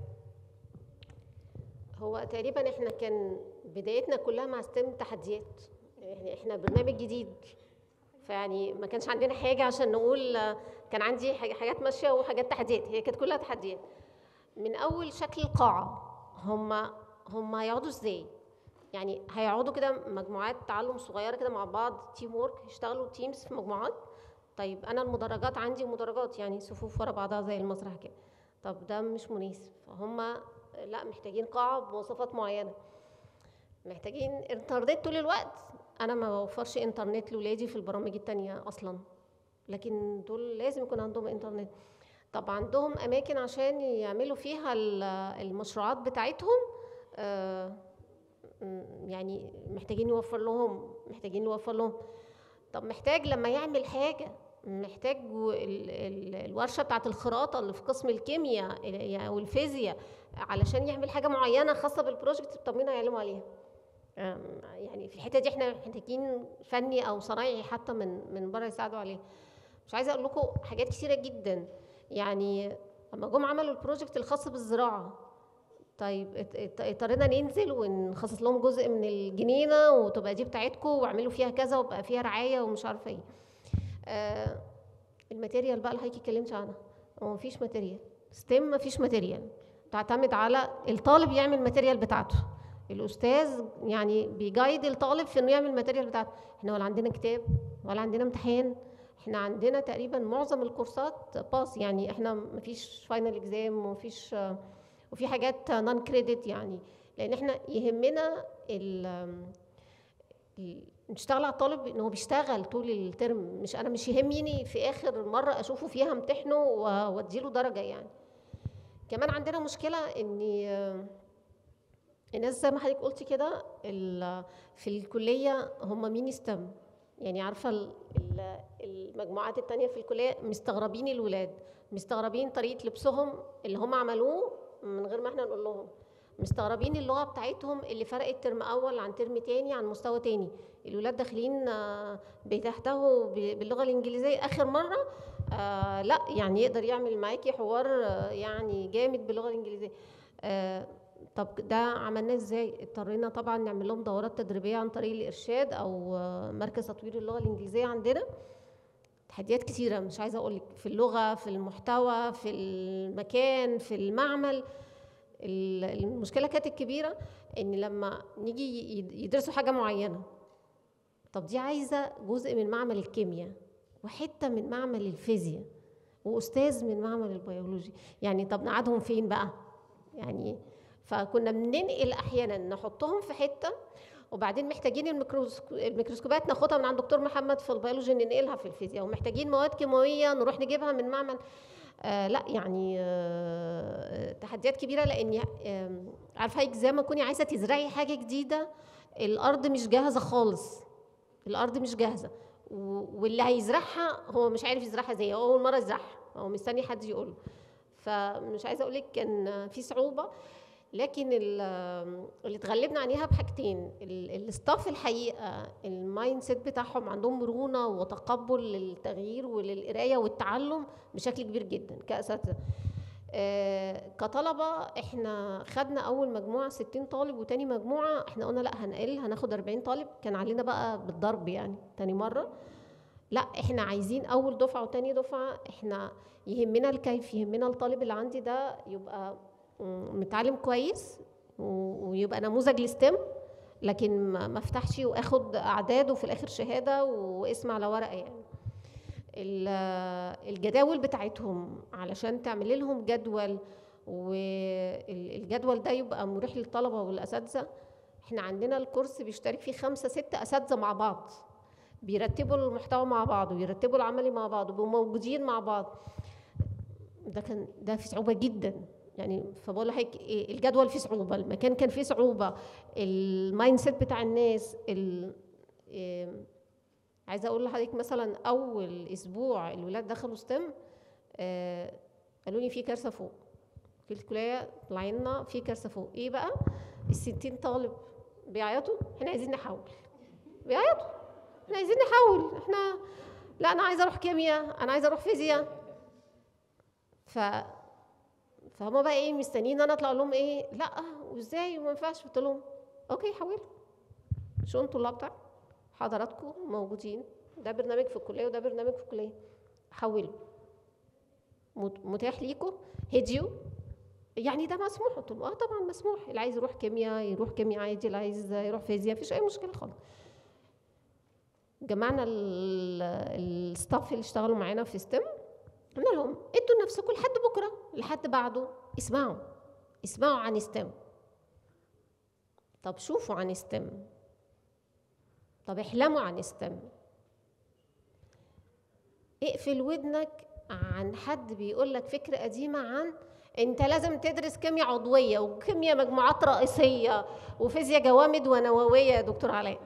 هو تقريبا احنا كان بدايتنا كلها مع ستيم تحديات يعني احنا برنامج جديد فيعني ما كانش عندنا حاجه عشان نقول آه، كان عندي حاجة- حاجات ماشيه وحاجات تحديات هي كانت كلها تحديات من اول شكل القاعه هم هم هيقعدوا ازاي يعني هيقعدوا كده مجموعات تعلم صغيره كده مع بعض تيم وورك يشتغلوا تيمز في مجموعات طيب انا المدرجات عندي مدرجات يعني صفوف ورا بعضها زي المسرح كده طب ده مش مناسب فهم لا محتاجين قاعه بمواصفات معينه محتاجين انترنت طول الوقت انا ما بوفرش انترنت لاولادي في البرامج التانية اصلا لكن دول لازم يكون عندهم انترنت طب عندهم اماكن عشان يعملوا فيها ال- المشروعات بتاعتهم آه، م- يعني محتاجين نوفر لهم محتاجين نوفر لهم طب محتاج لما يعمل حاجه محتاج و- ال- ال- الورشه بتاعت الخراطه اللي في قسم الكيمياء ال- يعني او الفيزياء علشان يعمل حاجه معينه خاصه بالبروجكت طب مين هيعلموا عليها أم، يعني في الحته دي احنا محتاجين فني او صنايعي حتى من من بره يساعدوا عليه مش عايزه اقول لكم حاجات كثيره جدا يعني لما جم عملوا البروجكت الخاص بالزراعه طيب ات- ات- اضطرينا ننزل ونخصص لهم جزء من الجنينه وتبقى دي بتاعتكم واعملوا فيها كذا وبقى فيها رعايه ومش عارفه ايه آه الماتيريال بقى اللي حضرتك اتكلمت عنها هو مفيش ماتيريال ستيم مفيش ماتيريال تعتمد على الطالب يعمل الماتيريال بتاعته الاستاذ يعني بيجايد الطالب في انه يعمل الماتيريال بتاعته احنا ولا عندنا كتاب ولا عندنا امتحان احنا عندنا تقريبا معظم الكورسات باس يعني احنا مفيش فاينل اكزام ومفيش آه، وفي حاجات نون كريدت يعني لان احنا يهمنا ال ال- نشتغل على الطالب ان هو بيشتغل طول الترم مش انا مش يهمني في اخر مره اشوفه فيها امتحنه و- واديله درجه يعني كمان عندنا مشكله ان آه، الناس زي ما حضرتك قلتي كده ال- في الكليه هم مين يستم يعني عارفه ال- ال- المجموعات التانية في الكليه مستغربين الولاد مستغربين طريقه لبسهم اللي هم عملوه من غير ما احنا نقول لهم مستغربين اللغه بتاعتهم اللي فرقت ترم اول عن ترم تاني عن مستوى تاني الولاد داخلين آه، بيتهتهوا ب- باللغه الانجليزيه اخر مره آه لا يعني يقدر يعمل معاكي حوار آه، يعني جامد باللغه الانجليزيه آه طب ده عملناه ازاي اضطرينا طبعا نعمل لهم دورات تدريبيه عن طريق الارشاد او آه، مركز تطوير اللغه الانجليزيه عندنا تحديات كتيره مش عايزه اقول لك في اللغه في المحتوى في المكان في المعمل ال- المشكله كانت الكبيره ان لما نيجي يد- يدرسوا حاجه معينه طب دي عايزه جزء من معمل الكيمياء وحته من معمل الفيزياء واستاذ من معمل البيولوجي يعني طب نقعدهم فين بقى يعني فكنا بننقل احيانا نحطهم في حته وبعدين محتاجين الميكروسكو- الميكروسكوبات ناخدها من عند دكتور محمد في البيولوجي ننقلها في الفيزياء ومحتاجين مواد كيماويه نروح نجيبها من معمل آه لا يعني آه تحديات كبيره لان آه عارفه هيك زي ما تكوني عايزه تزرعي حاجه جديده الارض مش جاهزه خالص الارض مش جاهزه و- واللي هيزرعها هو مش عارف يزرعها ازاي هو اول مره يزرعها هو مستني حد يقوله فمش عايزه اقول لك كان في صعوبه لكن ال- اللي اتغلبنا عليها بحاجتين ال- الستاف الحقيقه المايند سيت بتاعهم عندهم مرونه وتقبل للتغيير وللقرايه والتعلم بشكل كبير جدا كاساتذه آه، كطلبة احنا خدنا أول مجموعة 60 طالب وتاني مجموعة احنا قلنا لا هنقل هناخد 40 طالب كان علينا بقى بالضرب يعني تاني مرة لا احنا عايزين أول دفعة وتاني دفعة احنا يهمنا الكيف يهمنا الطالب اللي عندي ده يبقى مم، متعلم كويس و- ويبقى نموذج لستم لكن ما ما افتحش واخد اعداد وفي الاخر شهاده واسم على ورقه يعني ال- الجداول بتاعتهم علشان تعملي لهم جدول والجدول ده يبقى مريح للطلبه والاساتذه احنا عندنا الكورس بيشترك فيه خمسة ستة اساتذه مع بعض بيرتبوا المحتوى مع بعض ويرتبوا العملي مع بعض وبيبقوا موجودين مع بعض ده كان ده في صعوبه جدا يعني فبقول لحضرتك إيه، الجدول فيه صعوبه المكان كان فيه صعوبه المايند سيت بتاع الناس ال... إيه، عايزه اقول لحضرتك مثلا اول اسبوع الولاد دخلوا ستيم آه قالوا لي في كارثه فوق في الكليه طلع لنا في كارثه فوق ايه بقى ال 60 طالب بيعيطوا احنا عايزين نحول بيعيطوا احنا عايزين نحول احنا لا انا عايزه اروح كيمياء انا عايزه اروح فيزياء ف فهم بقى ايه مستنيين انا اطلع لهم ايه لا وازاي وما ينفعش قلت لهم اوكي حولوا شو انتوا اللي بتاع حضراتكم موجودين ده برنامج في الكليه وده برنامج في الكليه حولوا مت- متاح ليكم هديوا يعني ده مسموح قلت لهم اه طبعا مسموح اللي عايز يروح كيمياء يروح كيمياء عادي اللي عايز يروح فيزياء مفيش اي مشكله خالص جمعنا ال- الستاف اللي اشتغلوا معانا في ستيم قلنا لهم ادوا لنفسكم لحد بكره لحد بعده اسمعوا اسمعوا عن ستيم طب شوفوا عن ستيم طب احلموا عن ستيم اقفل ودنك عن حد بيقول لك فكرة قديمة عن انت لازم تدرس كيمياء عضوية وكيمياء مجموعات رئيسية وفيزياء جوامد ونووية يا دكتور علاء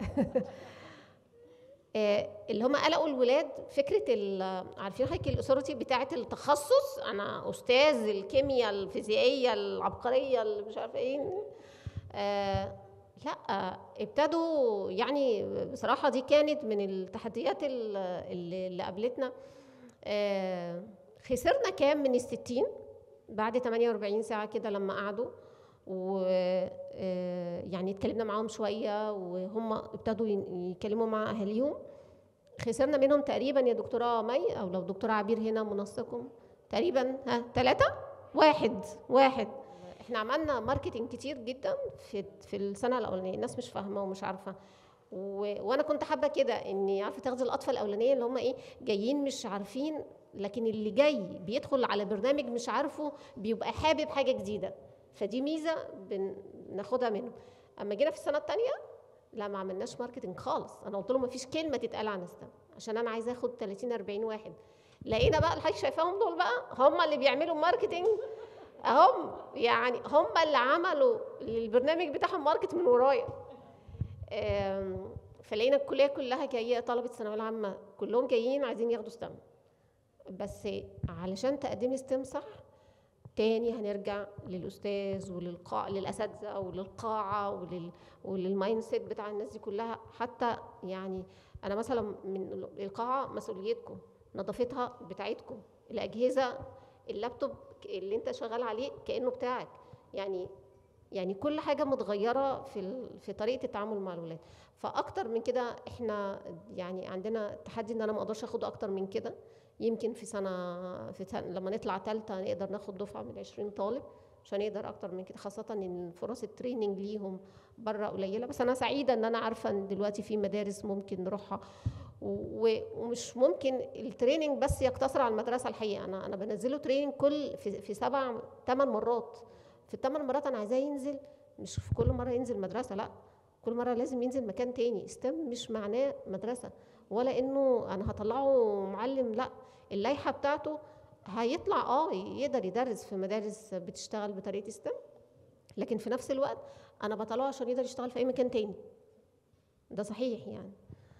آه، اللي هم قلقوا الولاد فكره ال- عارفين حضرتك الاثوريتي بتاعه التخصص انا استاذ الكيمياء الفيزيائيه العبقريه اللي مش عارفه ايه آه لا ابتدوا يعني بصراحه دي كانت من التحديات ال- اللي, اللي قابلتنا آه خسرنا كام من الستين بعد 48 ساعه كده لما قعدوا و آه، يعني اتكلمنا معاهم شويه وهم ابتدوا ين- يتكلموا مع اهاليهم خسرنا منهم تقريبا يا دكتوره مي او لو دكتوره عبير هنا منسقهم تقريبا ها ثلاثه واحد واحد احنا عملنا ماركتنج كتير جدا في في السنه الاولانيه الناس مش فاهمه ومش عارفه و... وانا كنت حابه كده اني عارفه تاخدي الاطفال الاولانيه اللي هم ايه جايين مش عارفين لكن اللي جاي بيدخل على برنامج مش عارفه بيبقى حابب حاجه جديده فدي ميزه بناخدها منهم اما جينا في السنه الثانيه لا ما عملناش ماركتنج خالص انا قلت لهم ما فيش كلمه تتقال عن ستام عشان انا عايزه اخد 30 40 واحد لقينا بقى الحاج شايفاهم دول بقى هم اللي بيعملوا ماركتنج هم يعني هم اللي عملوا البرنامج بتاعهم ماركت من ورايا آم، فلقينا الكليه كلها جايه طلبه الثانويه العامه كلهم جايين عايزين ياخدوا ستام بس علشان تقدمي ستيم صح تاني هنرجع للاستاذ وللقاع للاساتذه وللقاعه ولل وللمايند سيت بتاع الناس دي كلها حتى يعني انا مثلا من القاعه مسؤوليتكم نظافتها بتاعتكم الاجهزه اللابتوب اللي انت شغال عليه كانه بتاعك يعني يعني كل حاجه متغيره في ال- في طريقه التعامل مع الولاد فاكتر من كده احنا يعني عندنا تحدي ان انا ما اقدرش اخد اكتر من كده يمكن في سنه في سنة لما نطلع ثالثه نقدر ناخد دفعه من 20 طالب مش هنقدر اكتر من كده خاصه ان فرص التريننج ليهم بره قليله بس انا سعيده ان انا عارفه ان دلوقتي في مدارس ممكن نروحها و- ومش ممكن التريننج بس يقتصر على المدرسه الحقيقه انا انا بنزله تريننج كل في, في سبع ثمان مرات في الثمان مرات انا عايزاه ينزل مش في كل مره ينزل مدرسه لا كل مره لازم ينزل مكان تاني ستيم مش معناه مدرسه ولا انه انا هطلعه معلم لا اللائحه بتاعته هيطلع اه يقدر يدرس في مدارس بتشتغل بطريقه ستيم لكن في نفس الوقت انا بطلعه عشان يقدر يشتغل في اي مكان تاني ده صحيح يعني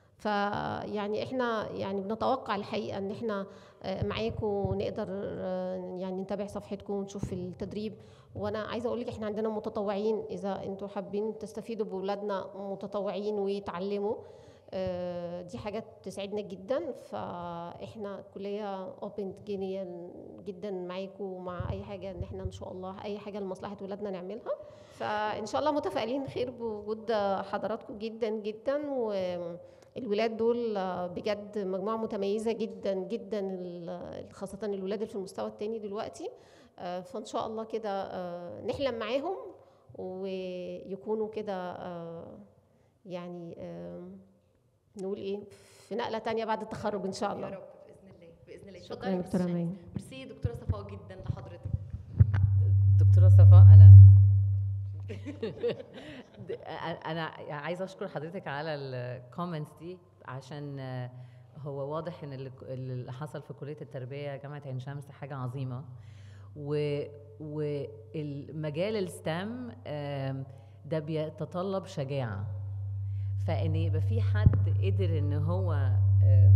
فيعني احنا يعني بنتوقع الحقيقه ان احنا آه، معاكم نقدر آه، يعني نتابع صفحتكم ونشوف التدريب وانا عايزه اقول لك احنا عندنا متطوعين اذا انتوا حابين تستفيدوا باولادنا متطوعين ويتعلموا آه، دي حاجات تسعدنا جدا فاحنا كليه اوبن جدا جدا معاكم ومع اي حاجه ان احنا ان شاء الله اي حاجه لمصلحه ولادنا نعملها فان شاء الله متفائلين خير بوجود حضراتكم جدا جدا والولاد دول بجد مجموعه متميزه جدا جدا ال- خاصه الولاد اللي في المستوى الثاني دلوقتي آه، فان شاء الله كده آه، نحلم معاهم ويكونوا كده آه، يعني آم، نقول ايه في نقله تانية بعد التخرج ان شاء يا الله رب باذن الله باذن الله شكرا اتفضلي يا دكتوره أستاذ مي شاهين. ميرسي دكتوره صفاء جدا لحضرتك دكتوره صفاء انا د- انا عايزه اشكر حضرتك على الكومنتس دي عشان آه، هو واضح ان اللي اللي حصل في كليه التربيه جامعه عين شمس حاجه عظيمه و والمجال الستام ده بيتطلب شجاعه فان يبقى في حد قدر ان هو آه،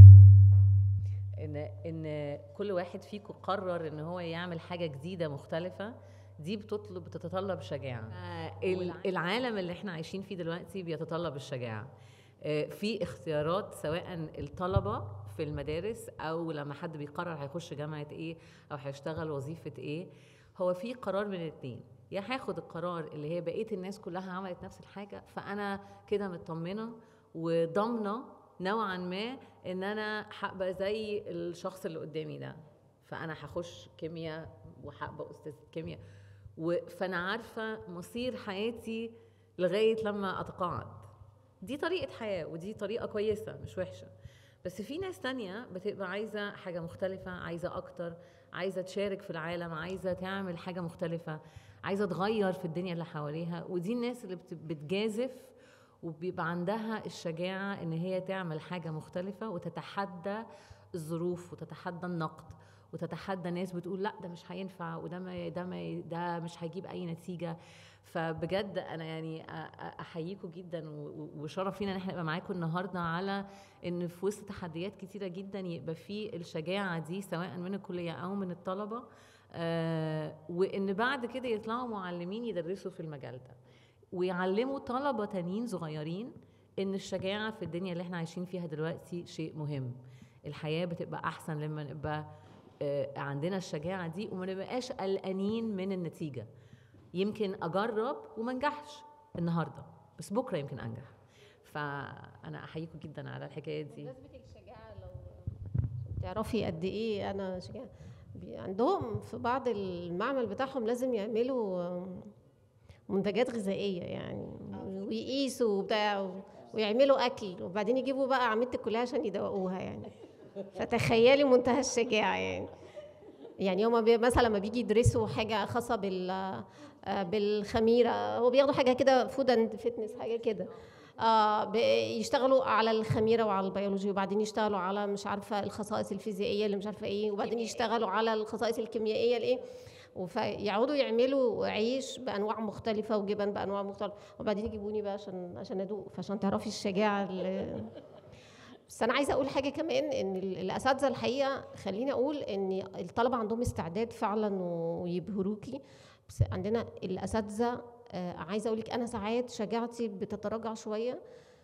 ان ان كل واحد فيكم قرر ان هو يعمل حاجه جديده مختلفه دي بتطلب بتتطلب شجاعه ال- العالم اللي احنا عايشين فيه دلوقتي بيتطلب الشجاعه آه، في اختيارات سواء الطلبه في المدارس او لما حد بيقرر هيخش جامعه ايه او هيشتغل وظيفه ايه هو في قرار من الاثنين يا هاخد القرار اللي هي بقيه الناس كلها عملت نفس الحاجه فانا كده مطمنه وضامنه نوعا ما ان انا هبقى زي الشخص اللي قدامي ده فانا هخش كيمياء وهبقى استاذ كيمياء و- فانا عارفه مصير حياتي لغايه لما اتقاعد دي طريقه حياه ودي طريقه كويسه مش وحشه بس في ناس تانية بتبقى عايزة حاجة مختلفة عايزة أكتر عايزة تشارك في العالم عايزة تعمل حاجة مختلفة عايزة تغير في الدنيا اللي حواليها ودي الناس اللي بت- بتجازف وبيبقى عندها الشجاعة إن هي تعمل حاجة مختلفة وتتحدى الظروف وتتحدى النقد وتتحدى ناس بتقول لا ده مش هينفع وده ما ده ما ده مش هيجيب أي نتيجة فبجد أنا يعني أ- أ- أحييكم جدا و- و- وشرف لينا إن احنا نبقى معاكم النهارده على إن في وسط تحديات كتيرة جدا يبقى في الشجاعة دي سواء من الكلية أو من الطلبة آه وإن بعد كده يطلعوا معلمين يدرسوا في المجال ده ويعلموا طلبة تانيين صغيرين إن الشجاعة في الدنيا اللي احنا عايشين فيها دلوقتي شيء مهم الحياة بتبقى أحسن لما نبقى آه، عندنا الشجاعة دي وما نبقاش قلقانين من النتيجة يمكن أجرب وما انجحش النهاردة بس بكرة يمكن أنجح فأنا أحييكم جدا على الحكاية دي بمناسبة الشجاعة لو تعرفي قد ايه انا شجاعة بي- عندهم في بعض المعمل بتاعهم لازم يعملوا منتجات غذائية يعني ويقيسوا وبتاع ويعملوا اكل وبعدين يجيبوا بقى عميدة الكلية عشان يدوقوها يعني فتخيلي منتهى الشجاعة يعني يعني هما بي مثلا لما بيجي يدرسوا حاجة خاصة بال آه، بالخميرة هو بياخدوا حاجة كده فود اند فيتنس حاجة كده آه ب- يشتغلوا على الخميرة وعلى البيولوجي وبعدين يشتغلوا على مش عارفة الخصائص الفيزيائية اللي مش عارفة ايه وبعدين يشتغلوا على الخصائص الكيميائية الايه وفيقعدوا يعملوا عيش بانواع مختلفه وجبن بانواع مختلفه وبعدين يجيبوني بقى عشان عشان ادوق فعشان تعرفي الشجاعه اللي بس انا عايزه اقول حاجه كمان ان ال- الاساتذه الحقيقه خليني اقول ان الطلبه عندهم استعداد فعلا ويبهروكي بس عندنا الاساتذه آه، عايزه اقول لك انا ساعات شجاعتي بتتراجع شويه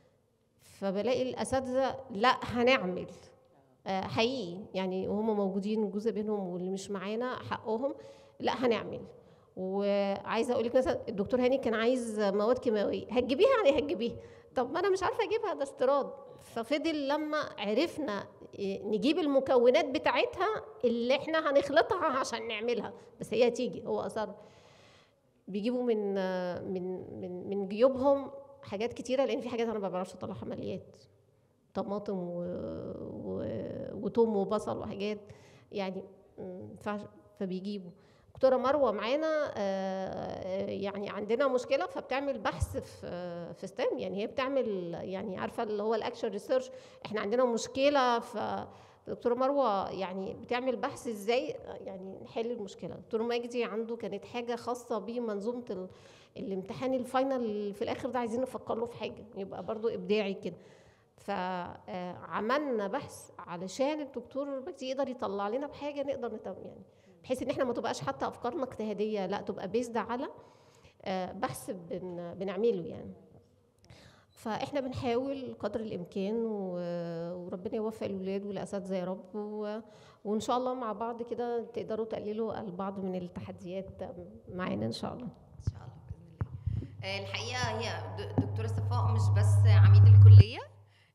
فبلاقي الاساتذه لا هنعمل آه، حقيقي يعني وهم موجودين جزء منهم واللي مش معانا حقهم لا هنعمل وعايزه اقول لك مثلا الدكتور هاني كان عايز مواد كيماويه هتجيبيها يعني هتجيبيها طب ما انا مش عارفه اجيبها ده استيراد ففضل لما عرفنا إيه، نجيب المكونات بتاعتها اللي احنا هنخلطها عشان نعملها بس هي هتيجي هو اصر بيجيبوا من آه، من من من جيوبهم حاجات كتيره لان في حاجات انا ما بعرفش اطلعها عمليات طماطم و... و... وتوم وبصل وحاجات يعني ما ينفعش فبيجيبوا دكتوره مروه معانا آه، يعني عندنا مشكله فبتعمل بحث في آه، في ستام يعني هي بتعمل يعني عارفه اللي هو الاكشن ريسيرش احنا عندنا مشكله ف دكتوره مروه يعني بتعمل بحث ازاي يعني نحل المشكله دكتور مجدي عنده كانت حاجه خاصه بمنظومه ال... الامتحان الفاينل في الاخر ده عايزين نفكر له في حاجه يبقى برضو ابداعي كده فعملنا بحث علشان الدكتور مجدي يقدر يطلع لنا بحاجه نقدر نتم يعني بحيث ان احنا ما تبقاش حتى افكارنا اجتهاديه لا تبقى بيزد على آه، بحث بن بنعمله يعني فاحنا بنحاول قدر الامكان و- وربنا يوفق الولاد والاساتذه يا رب و- وان شاء الله مع بعض كده تقدروا تقللوا البعض من التحديات معانا ان شاء الله ان شاء الله باذن الله آه، الحقيقه هي د- دكتوره صفاء مش بس عميد الكليه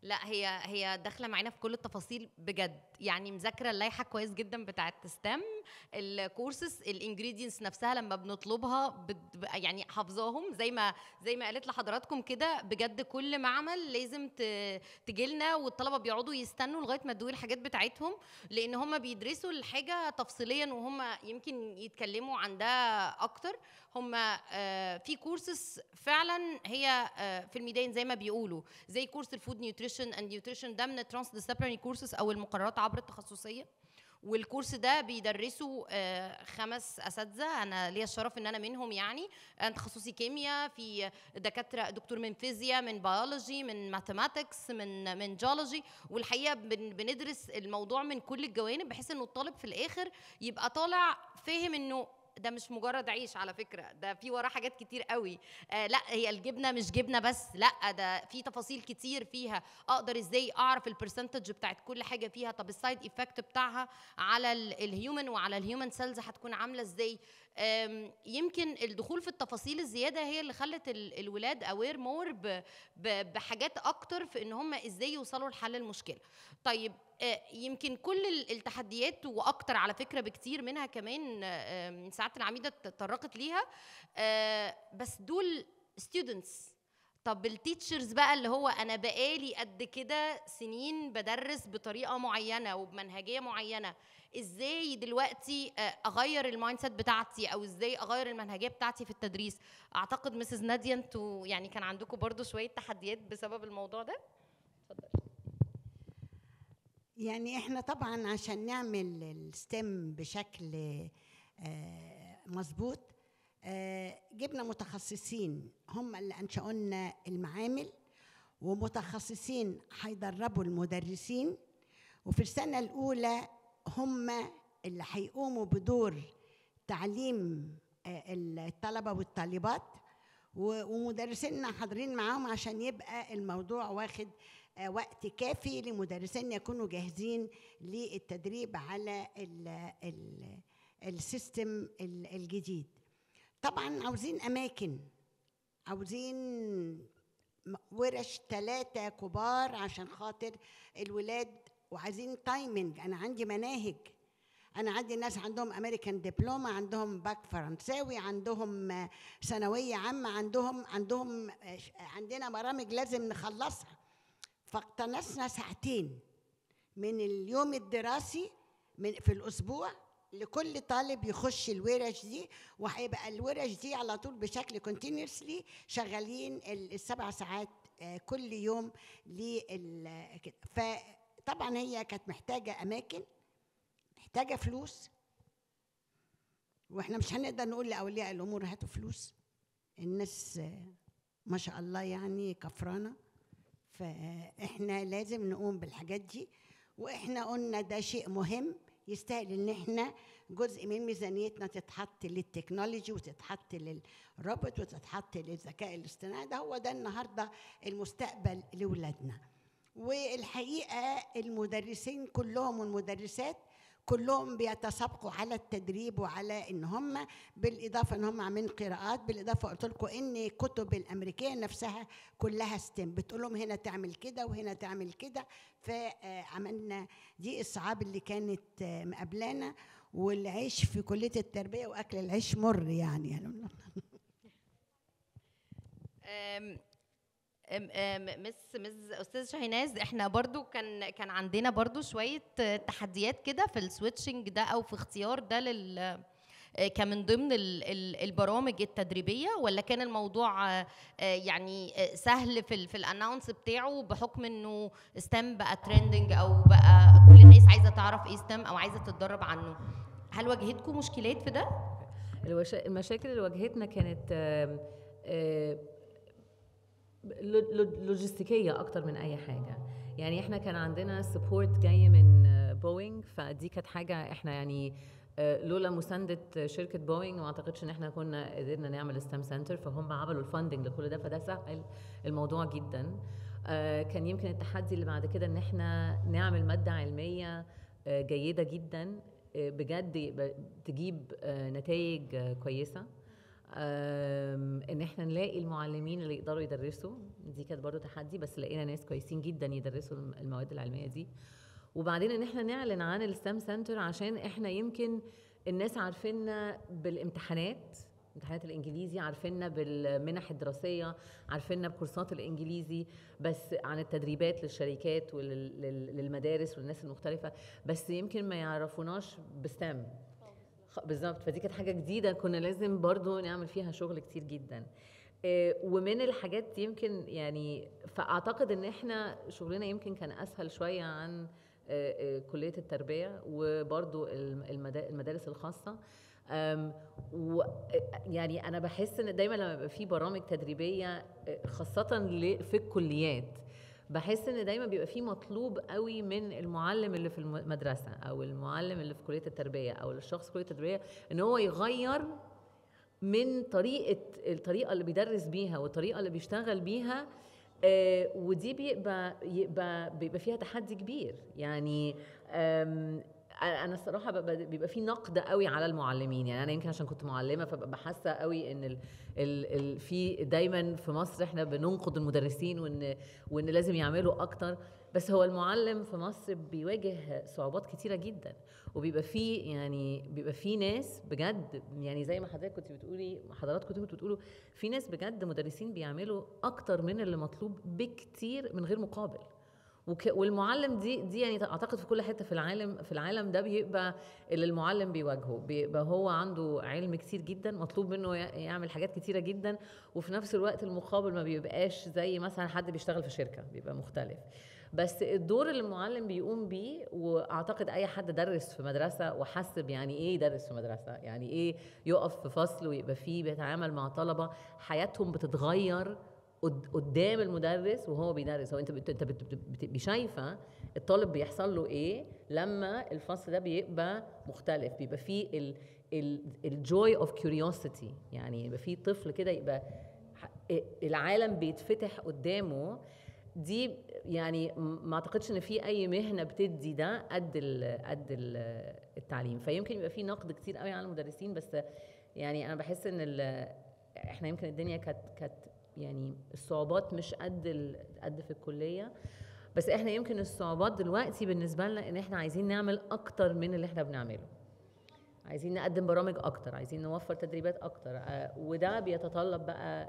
لا هي هي داخله معانا في كل التفاصيل بجد يعني مذاكره اللائحه كويس جدا بتاعت ستام الكورسز الانجريدينتس نفسها لما بنطلبها بت- يعني حافظاهم زي ما زي ما قالت لحضراتكم كده بجد كل معمل لازم تجي لنا والطلبه بيقعدوا يستنوا لغايه ما تدوي الحاجات بتاعتهم لان هم بيدرسوا الحاجه تفصيليا وهم يمكن يتكلموا عن ده اكتر هم آه، في كورسز فعلا هي آه، في الميدان زي ما بيقولوا زي كورس الفود نيوتريشن اند نيوتريشن ده من الترانس ديسيبلينري كورسز او المقررات عبر التخصصيه والكورس ده بيدرسوا آه، خمس اساتذه انا ليا الشرف ان انا منهم يعني انا تخصصي كيمياء في دكاتره دكتور من فيزياء من بيولوجي من ماثيماتكس من من جيولوجي والحقيقه بن- بندرس الموضوع من كل الجوانب بحيث انه الطالب في الاخر يبقى طالع فاهم انه ده مش مجرد عيش على فكره ده في وراه حاجات كتير قوي آه لا هي الجبنه مش جبنه بس لا ده في تفاصيل كتير فيها اقدر ازاي اعرف البرسنتج بتاعت كل حاجه فيها طب السايد ايفكت بتاعها على الهيومن وعلى الهيومن سيلز هتكون عامله ازاي آم، يمكن الدخول في التفاصيل الزياده هي اللي خلت ال- الولاد اوير مور بحاجات اكتر في ان هم ازاي يوصلوا لحل المشكله طيب آه، يمكن كل ال- التحديات واكتر على فكره بكتير منها كمان آه، آم، سعاده العميده تطرقت ليها آه، بس دول ستودنتس طب التيتشرز بقى اللي هو انا بقالي قد كده سنين بدرس بطريقه معينه وبمنهجيه معينه ازاي دلوقتي آه، اغير المايند سيت بتاعتي او ازاي اغير المنهجيه بتاعتي في التدريس اعتقد مسز ناديه انتوا يعني كان عندكم برضو شويه تحديات بسبب الموضوع ده يعني احنا طبعا عشان نعمل الستيم بشكل آه، مظبوط آه، جبنا متخصصين هم اللي انشأوا لنا المعامل ومتخصصين هيدربوا المدرسين وفي السنة الأولى هم اللي هيقوموا بدور تعليم آه، الطلبة والطالبات و- ومدرسينا حاضرين معاهم عشان يبقى الموضوع واخد آه، وقت كافي لمدرسين يكونوا جاهزين للتدريب على ال ال السيستم ال- الجديد طبعا عاوزين اماكن عاوزين م- ورش ثلاثة كبار عشان خاطر الولاد وعايزين تايمنج انا عندي مناهج انا عندي ناس عندهم امريكان دبلومه عندهم باك فرنساوي عندهم آه، ثانويه عامه عندهم عندهم آه، ش- عندنا برامج لازم نخلصها فاقتنصنا ساعتين من اليوم الدراسي من في الاسبوع لكل طالب يخش الورش دي وهيبقى الورش دي على طول بشكل كونتينيوسلي شغالين ال- السبع ساعات آه، كل يوم لل كده. فطبعا هي كانت محتاجه اماكن محتاجه فلوس واحنا مش هنقدر نقول لاولياء الامور هاتوا فلوس الناس آه، ما شاء الله يعني كفرانه فاحنا لازم نقوم بالحاجات دي واحنا قلنا ده شيء مهم يستاهل ان احنا جزء من ميزانيتنا تتحط للتكنولوجي وتتحط للروبوت وتتحط للذكاء الاصطناعي ده هو ده النهارده المستقبل لاولادنا والحقيقه المدرسين كلهم والمدرسات كلهم بيتسابقوا على التدريب وعلى ان هم بالاضافه ان هم عاملين قراءات بالاضافه قلت لكم ان الكتب الامريكيه نفسها كلها ستيم بتقول لهم هنا تعمل كده وهنا تعمل كده فعملنا دي الصعاب اللي كانت آه، مقابلانا والعيش في كليه التربيه واكل العيش مر يعني, يعني أم- أم- أم- مس مس استاذ شاهيناز احنا برضو كان كان عندنا برضو شويه آه، تحديات كده في السويتشنج ده او في اختيار ده لل آه، كان من ضمن ال- ال- البرامج التدريبيه ولا كان الموضوع آه، آه، يعني آه، سهل في ال في الاناونس بتاعه بحكم انه ستام بقى ترندنج او بقى كل الناس عايزه تعرف ايه ستام او عايزه تتدرب عنه هل واجهتكم مشكلات في ده؟ الوش- المشاكل اللي واجهتنا كانت آم، آه، لو- لو- لوجستيكيه اكتر من اي حاجه يعني احنا كان عندنا سبورت جاي من آه، بوينج فدي كانت حاجه احنا يعني آه، لولا مسانده شركه بوينج ما اعتقدش ان احنا كنا قدرنا نعمل ستام سنتر فهم عملوا الفاندنج لكل ده فده سهل الموضوع جدا آه، كان يمكن التحدي اللي بعد كده ان احنا نعمل ماده علميه آه، جيده جدا آه، بجد يبقى تجيب نتائج كويسه آم، ان احنا نلاقي المعلمين اللي يقدروا يدرسوا دي كانت برضو تحدي بس لقينا ناس كويسين جدا يدرسوا الم- المواد العلميه دي وبعدين ان احنا نعلن عن الستام سنتر عشان احنا يمكن الناس عارفيننا بالامتحانات امتحانات الانجليزي عارفيننا بالمنح الدراسيه عارفيننا بكورسات الانجليزي بس عن التدريبات للشركات وللمدارس والناس المختلفه بس يمكن ما يعرفوناش بستام خ- بالظبط فدي كانت حاجه جديده كنا لازم برضو نعمل فيها شغل كتير جدا آه، ومن الحاجات يمكن يعني فاعتقد ان احنا شغلنا يمكن كان اسهل شويه عن آه، آه، كليه التربيه وبرضو الم- المدا- المدارس الخاصه أم، و يعني انا بحس ان دايما لما يبقى في برامج تدريبيه آه، خاصه ل- في الكليات بحس ان دايما بيبقى في مطلوب قوي من المعلم اللي في المدرسه او المعلم اللي في كليه التربيه او الشخص في كليه التربيه ان هو يغير من طريقه الطريقه اللي بيدرس بيها والطريقه اللي بيشتغل بيها آه، ودي بيبقى يبقى بيبقى فيها تحدي كبير يعني آم، انا الصراحه ببقى- بيبقى في نقد قوي على المعلمين يعني انا يمكن عشان كنت معلمه فببقى حاسه قوي ان ال ال ال في دايما في مصر احنا بننقد المدرسين وان وان لازم يعملوا اكتر بس هو المعلم في مصر بيواجه صعوبات كتيره جدا وبيبقى في يعني بيبقى في ناس بجد يعني زي ما حضرتك كنت بتقولي حضراتكم كنتوا بتقولوا في ناس بجد مدرسين بيعملوا اكتر من اللي مطلوب بكتير من غير مقابل وك والمعلم دي دي يعني اعتقد في كل حته في العالم في العالم ده بيبقى اللي المعلم بيواجهه بيبقى هو عنده علم كتير جدا مطلوب منه يع- يعمل حاجات كتيره جدا وفي نفس الوقت المقابل ما بيبقاش زي مثلا حد بيشتغل في شركه بيبقى مختلف بس الدور اللي المعلم بيقوم بيه واعتقد اي حد درس في مدرسه وحس يعني ايه يدرس في مدرسه يعني ايه يقف في فصل ويبقى فيه بيتعامل مع طلبه حياتهم بتتغير قد- قدام المدرس وهو بيدرس هو انت بت- انت بت- بت- بتبقي شايفه الطالب بيحصل له ايه لما الفصل ده بيبقى مختلف بيبقى فيه ال الجوي اوف كيوريوسيتي يعني يبقى فيه طفل كده يبقى ح- العالم بيتفتح قدامه دي يعني م- ما اعتقدش ان في اي مهنه بتدي ده قد ال قد ال التعليم فيمكن يبقى في نقد كتير قوي على المدرسين بس يعني انا بحس ان ال- احنا يمكن الدنيا كانت كانت يعني الصعوبات مش قد ال- قد في الكليه بس احنا يمكن الصعوبات دلوقتي بالنسبه لنا ان احنا عايزين نعمل اكتر من اللي احنا بنعمله عايزين نقدم برامج اكتر عايزين نوفر تدريبات اكتر آه، وده بيتطلب بقى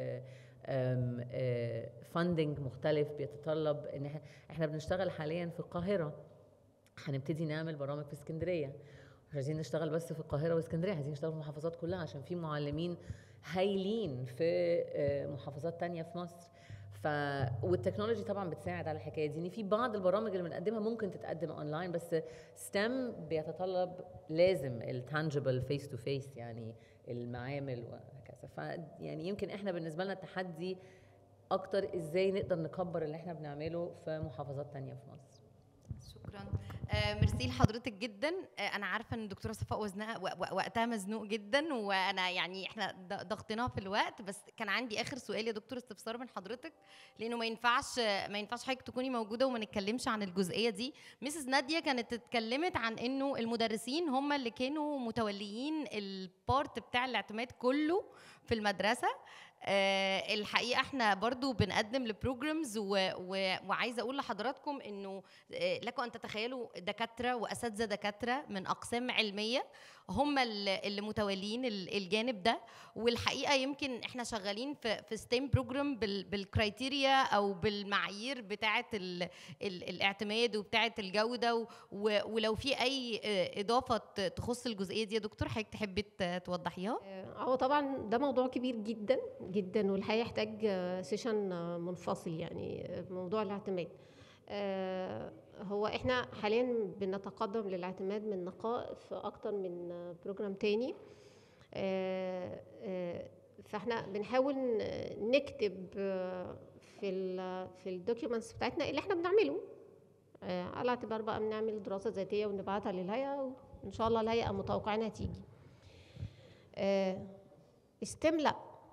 فاندنج مختلف بيتطلب ان إح- احنا بنشتغل حاليا في القاهره هنبتدي نعمل برامج في اسكندريه مش عايزين نشتغل بس في القاهره واسكندريه عايزين نشتغل في المحافظات كلها عشان في معلمين هايلين في آه، محافظات تانية في مصر ف والتكنولوجي طبعا بتساعد على الحكايه دي ان في بعض البرامج اللي بنقدمها ممكن تتقدم اونلاين بس ستيم بيتطلب لازم التانجبل فيس تو فيس يعني المعامل وهكذا ف يعني يمكن احنا بالنسبه لنا التحدي اكتر ازاي نقدر نكبر اللي احنا بنعمله في محافظات تانية في مصر شكرا آه ميرسي لحضرتك جدا آه انا عارفه ان الدكتوره صفاء وزنها و- و- وقتها مزنوق جدا وانا يعني احنا ض- ضغطناها في الوقت بس كان عندي اخر سؤال يا دكتور استفسار من حضرتك لانه ما ينفعش ما ينفعش حضرتك تكوني موجوده وما نتكلمش عن الجزئيه دي مسز ناديه كانت اتكلمت عن انه المدرسين هم اللي كانوا متوليين البارت بتاع الاعتماد كله في المدرسه آه الحقيقه احنا برضو بنقدم لبروجرامز و... و... وعايزه اقول لحضراتكم انه آه، لكم ان تتخيلوا دكاتره واساتذه دكاتره من اقسام علميه هم اللي اللي متولين ال- الجانب ده والحقيقه يمكن احنا شغالين في في ستيم بروجرام بالكرايتيريا او بالمعايير بتاعه ال ال الاعتماد وبتاعه الجوده و و ولو في اي آه، اضافه ت- تخص الجزئيه دي يا دكتور حضرتك تحبي ت- توضحيها آه، هو طبعا ده موضوع كبير جدا جدا والحقيقه يحتاج آه، سيشن آه، منفصل يعني آه، موضوع الاعتماد آه، هو احنا حاليا بنتقدم للاعتماد من نقاء في اكتر من آه، بروجرام تاني آه، آه، فاحنا بنحاول ن- نكتب آه، في ال في الدوكيومنتس بتاعتنا اللي احنا بنعمله آه، على اعتبار بقى بنعمل دراسه ذاتيه ونبعتها للهيئه وان شاء الله الهيئه متوقعينها تيجي آه، استم لا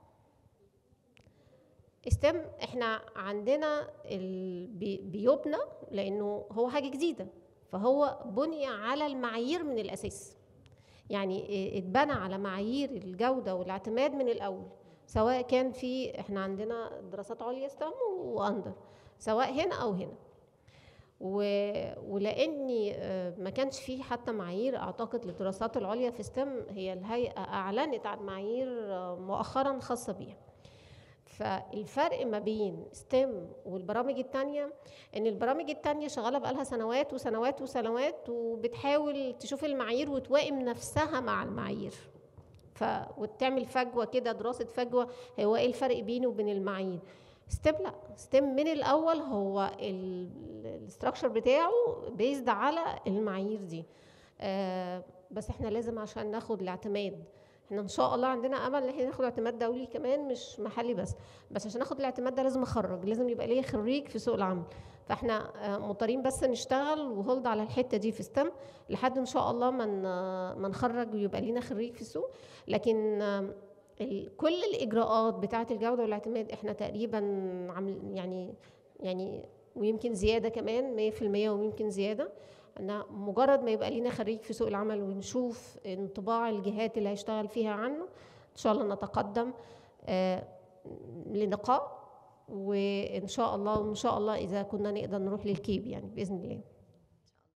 استم احنا عندنا ال... بي- بيبنى لانه هو حاجه جديده فهو بني على المعايير من الاساس يعني إيه، اتبنى على معايير الجوده والاعتماد من الاول سواء كان في احنا عندنا دراسات عليا ستام واندر سواء هنا او هنا و... ولاني آه، ما كانش فيه حتى معايير اعتقد للدراسات العليا في ستيم هي الهيئه اعلنت عن معايير آه، مؤخرا خاصه بيها فالفرق ما بين ستيم والبرامج التانية ان البرامج التانية شغالة بقالها سنوات وسنوات وسنوات وبتحاول تشوف المعايير وتوائم نفسها مع المعايير ف وتعمل فجوة كده دراسة فجوة هو ايه الفرق بينه وبين المعايير ستيم لا ستيم من الاول هو الاستراكشر بتاعه بيزد على المعايير دي آه بس احنا لازم عشان ناخد الاعتماد احنا ان شاء الله عندنا امل ان احنا ناخد اعتماد دولي كمان مش محلي بس بس عشان ناخد الاعتماد ده لازم اخرج لازم يبقى ليا خريج في سوق العمل فاحنا آه، مضطرين بس نشتغل وهولد على الحته دي في ستم لحد ان شاء الله ما ن- ما نخرج ويبقى لينا خريج في السوق لكن آم، ال- كل الاجراءات بتاعه الجوده والاعتماد احنا تقريبا عامل يعني يعني ويمكن زياده كمان 100% ويمكن زياده ان مجرد ما يبقى لينا خريج في سوق العمل ونشوف انطباع الجهات اللي هيشتغل فيها عنه ان شاء الله نتقدم آه، لنقاء وان شاء الله وان شاء الله اذا كنا نقدر نروح للكيب يعني باذن الله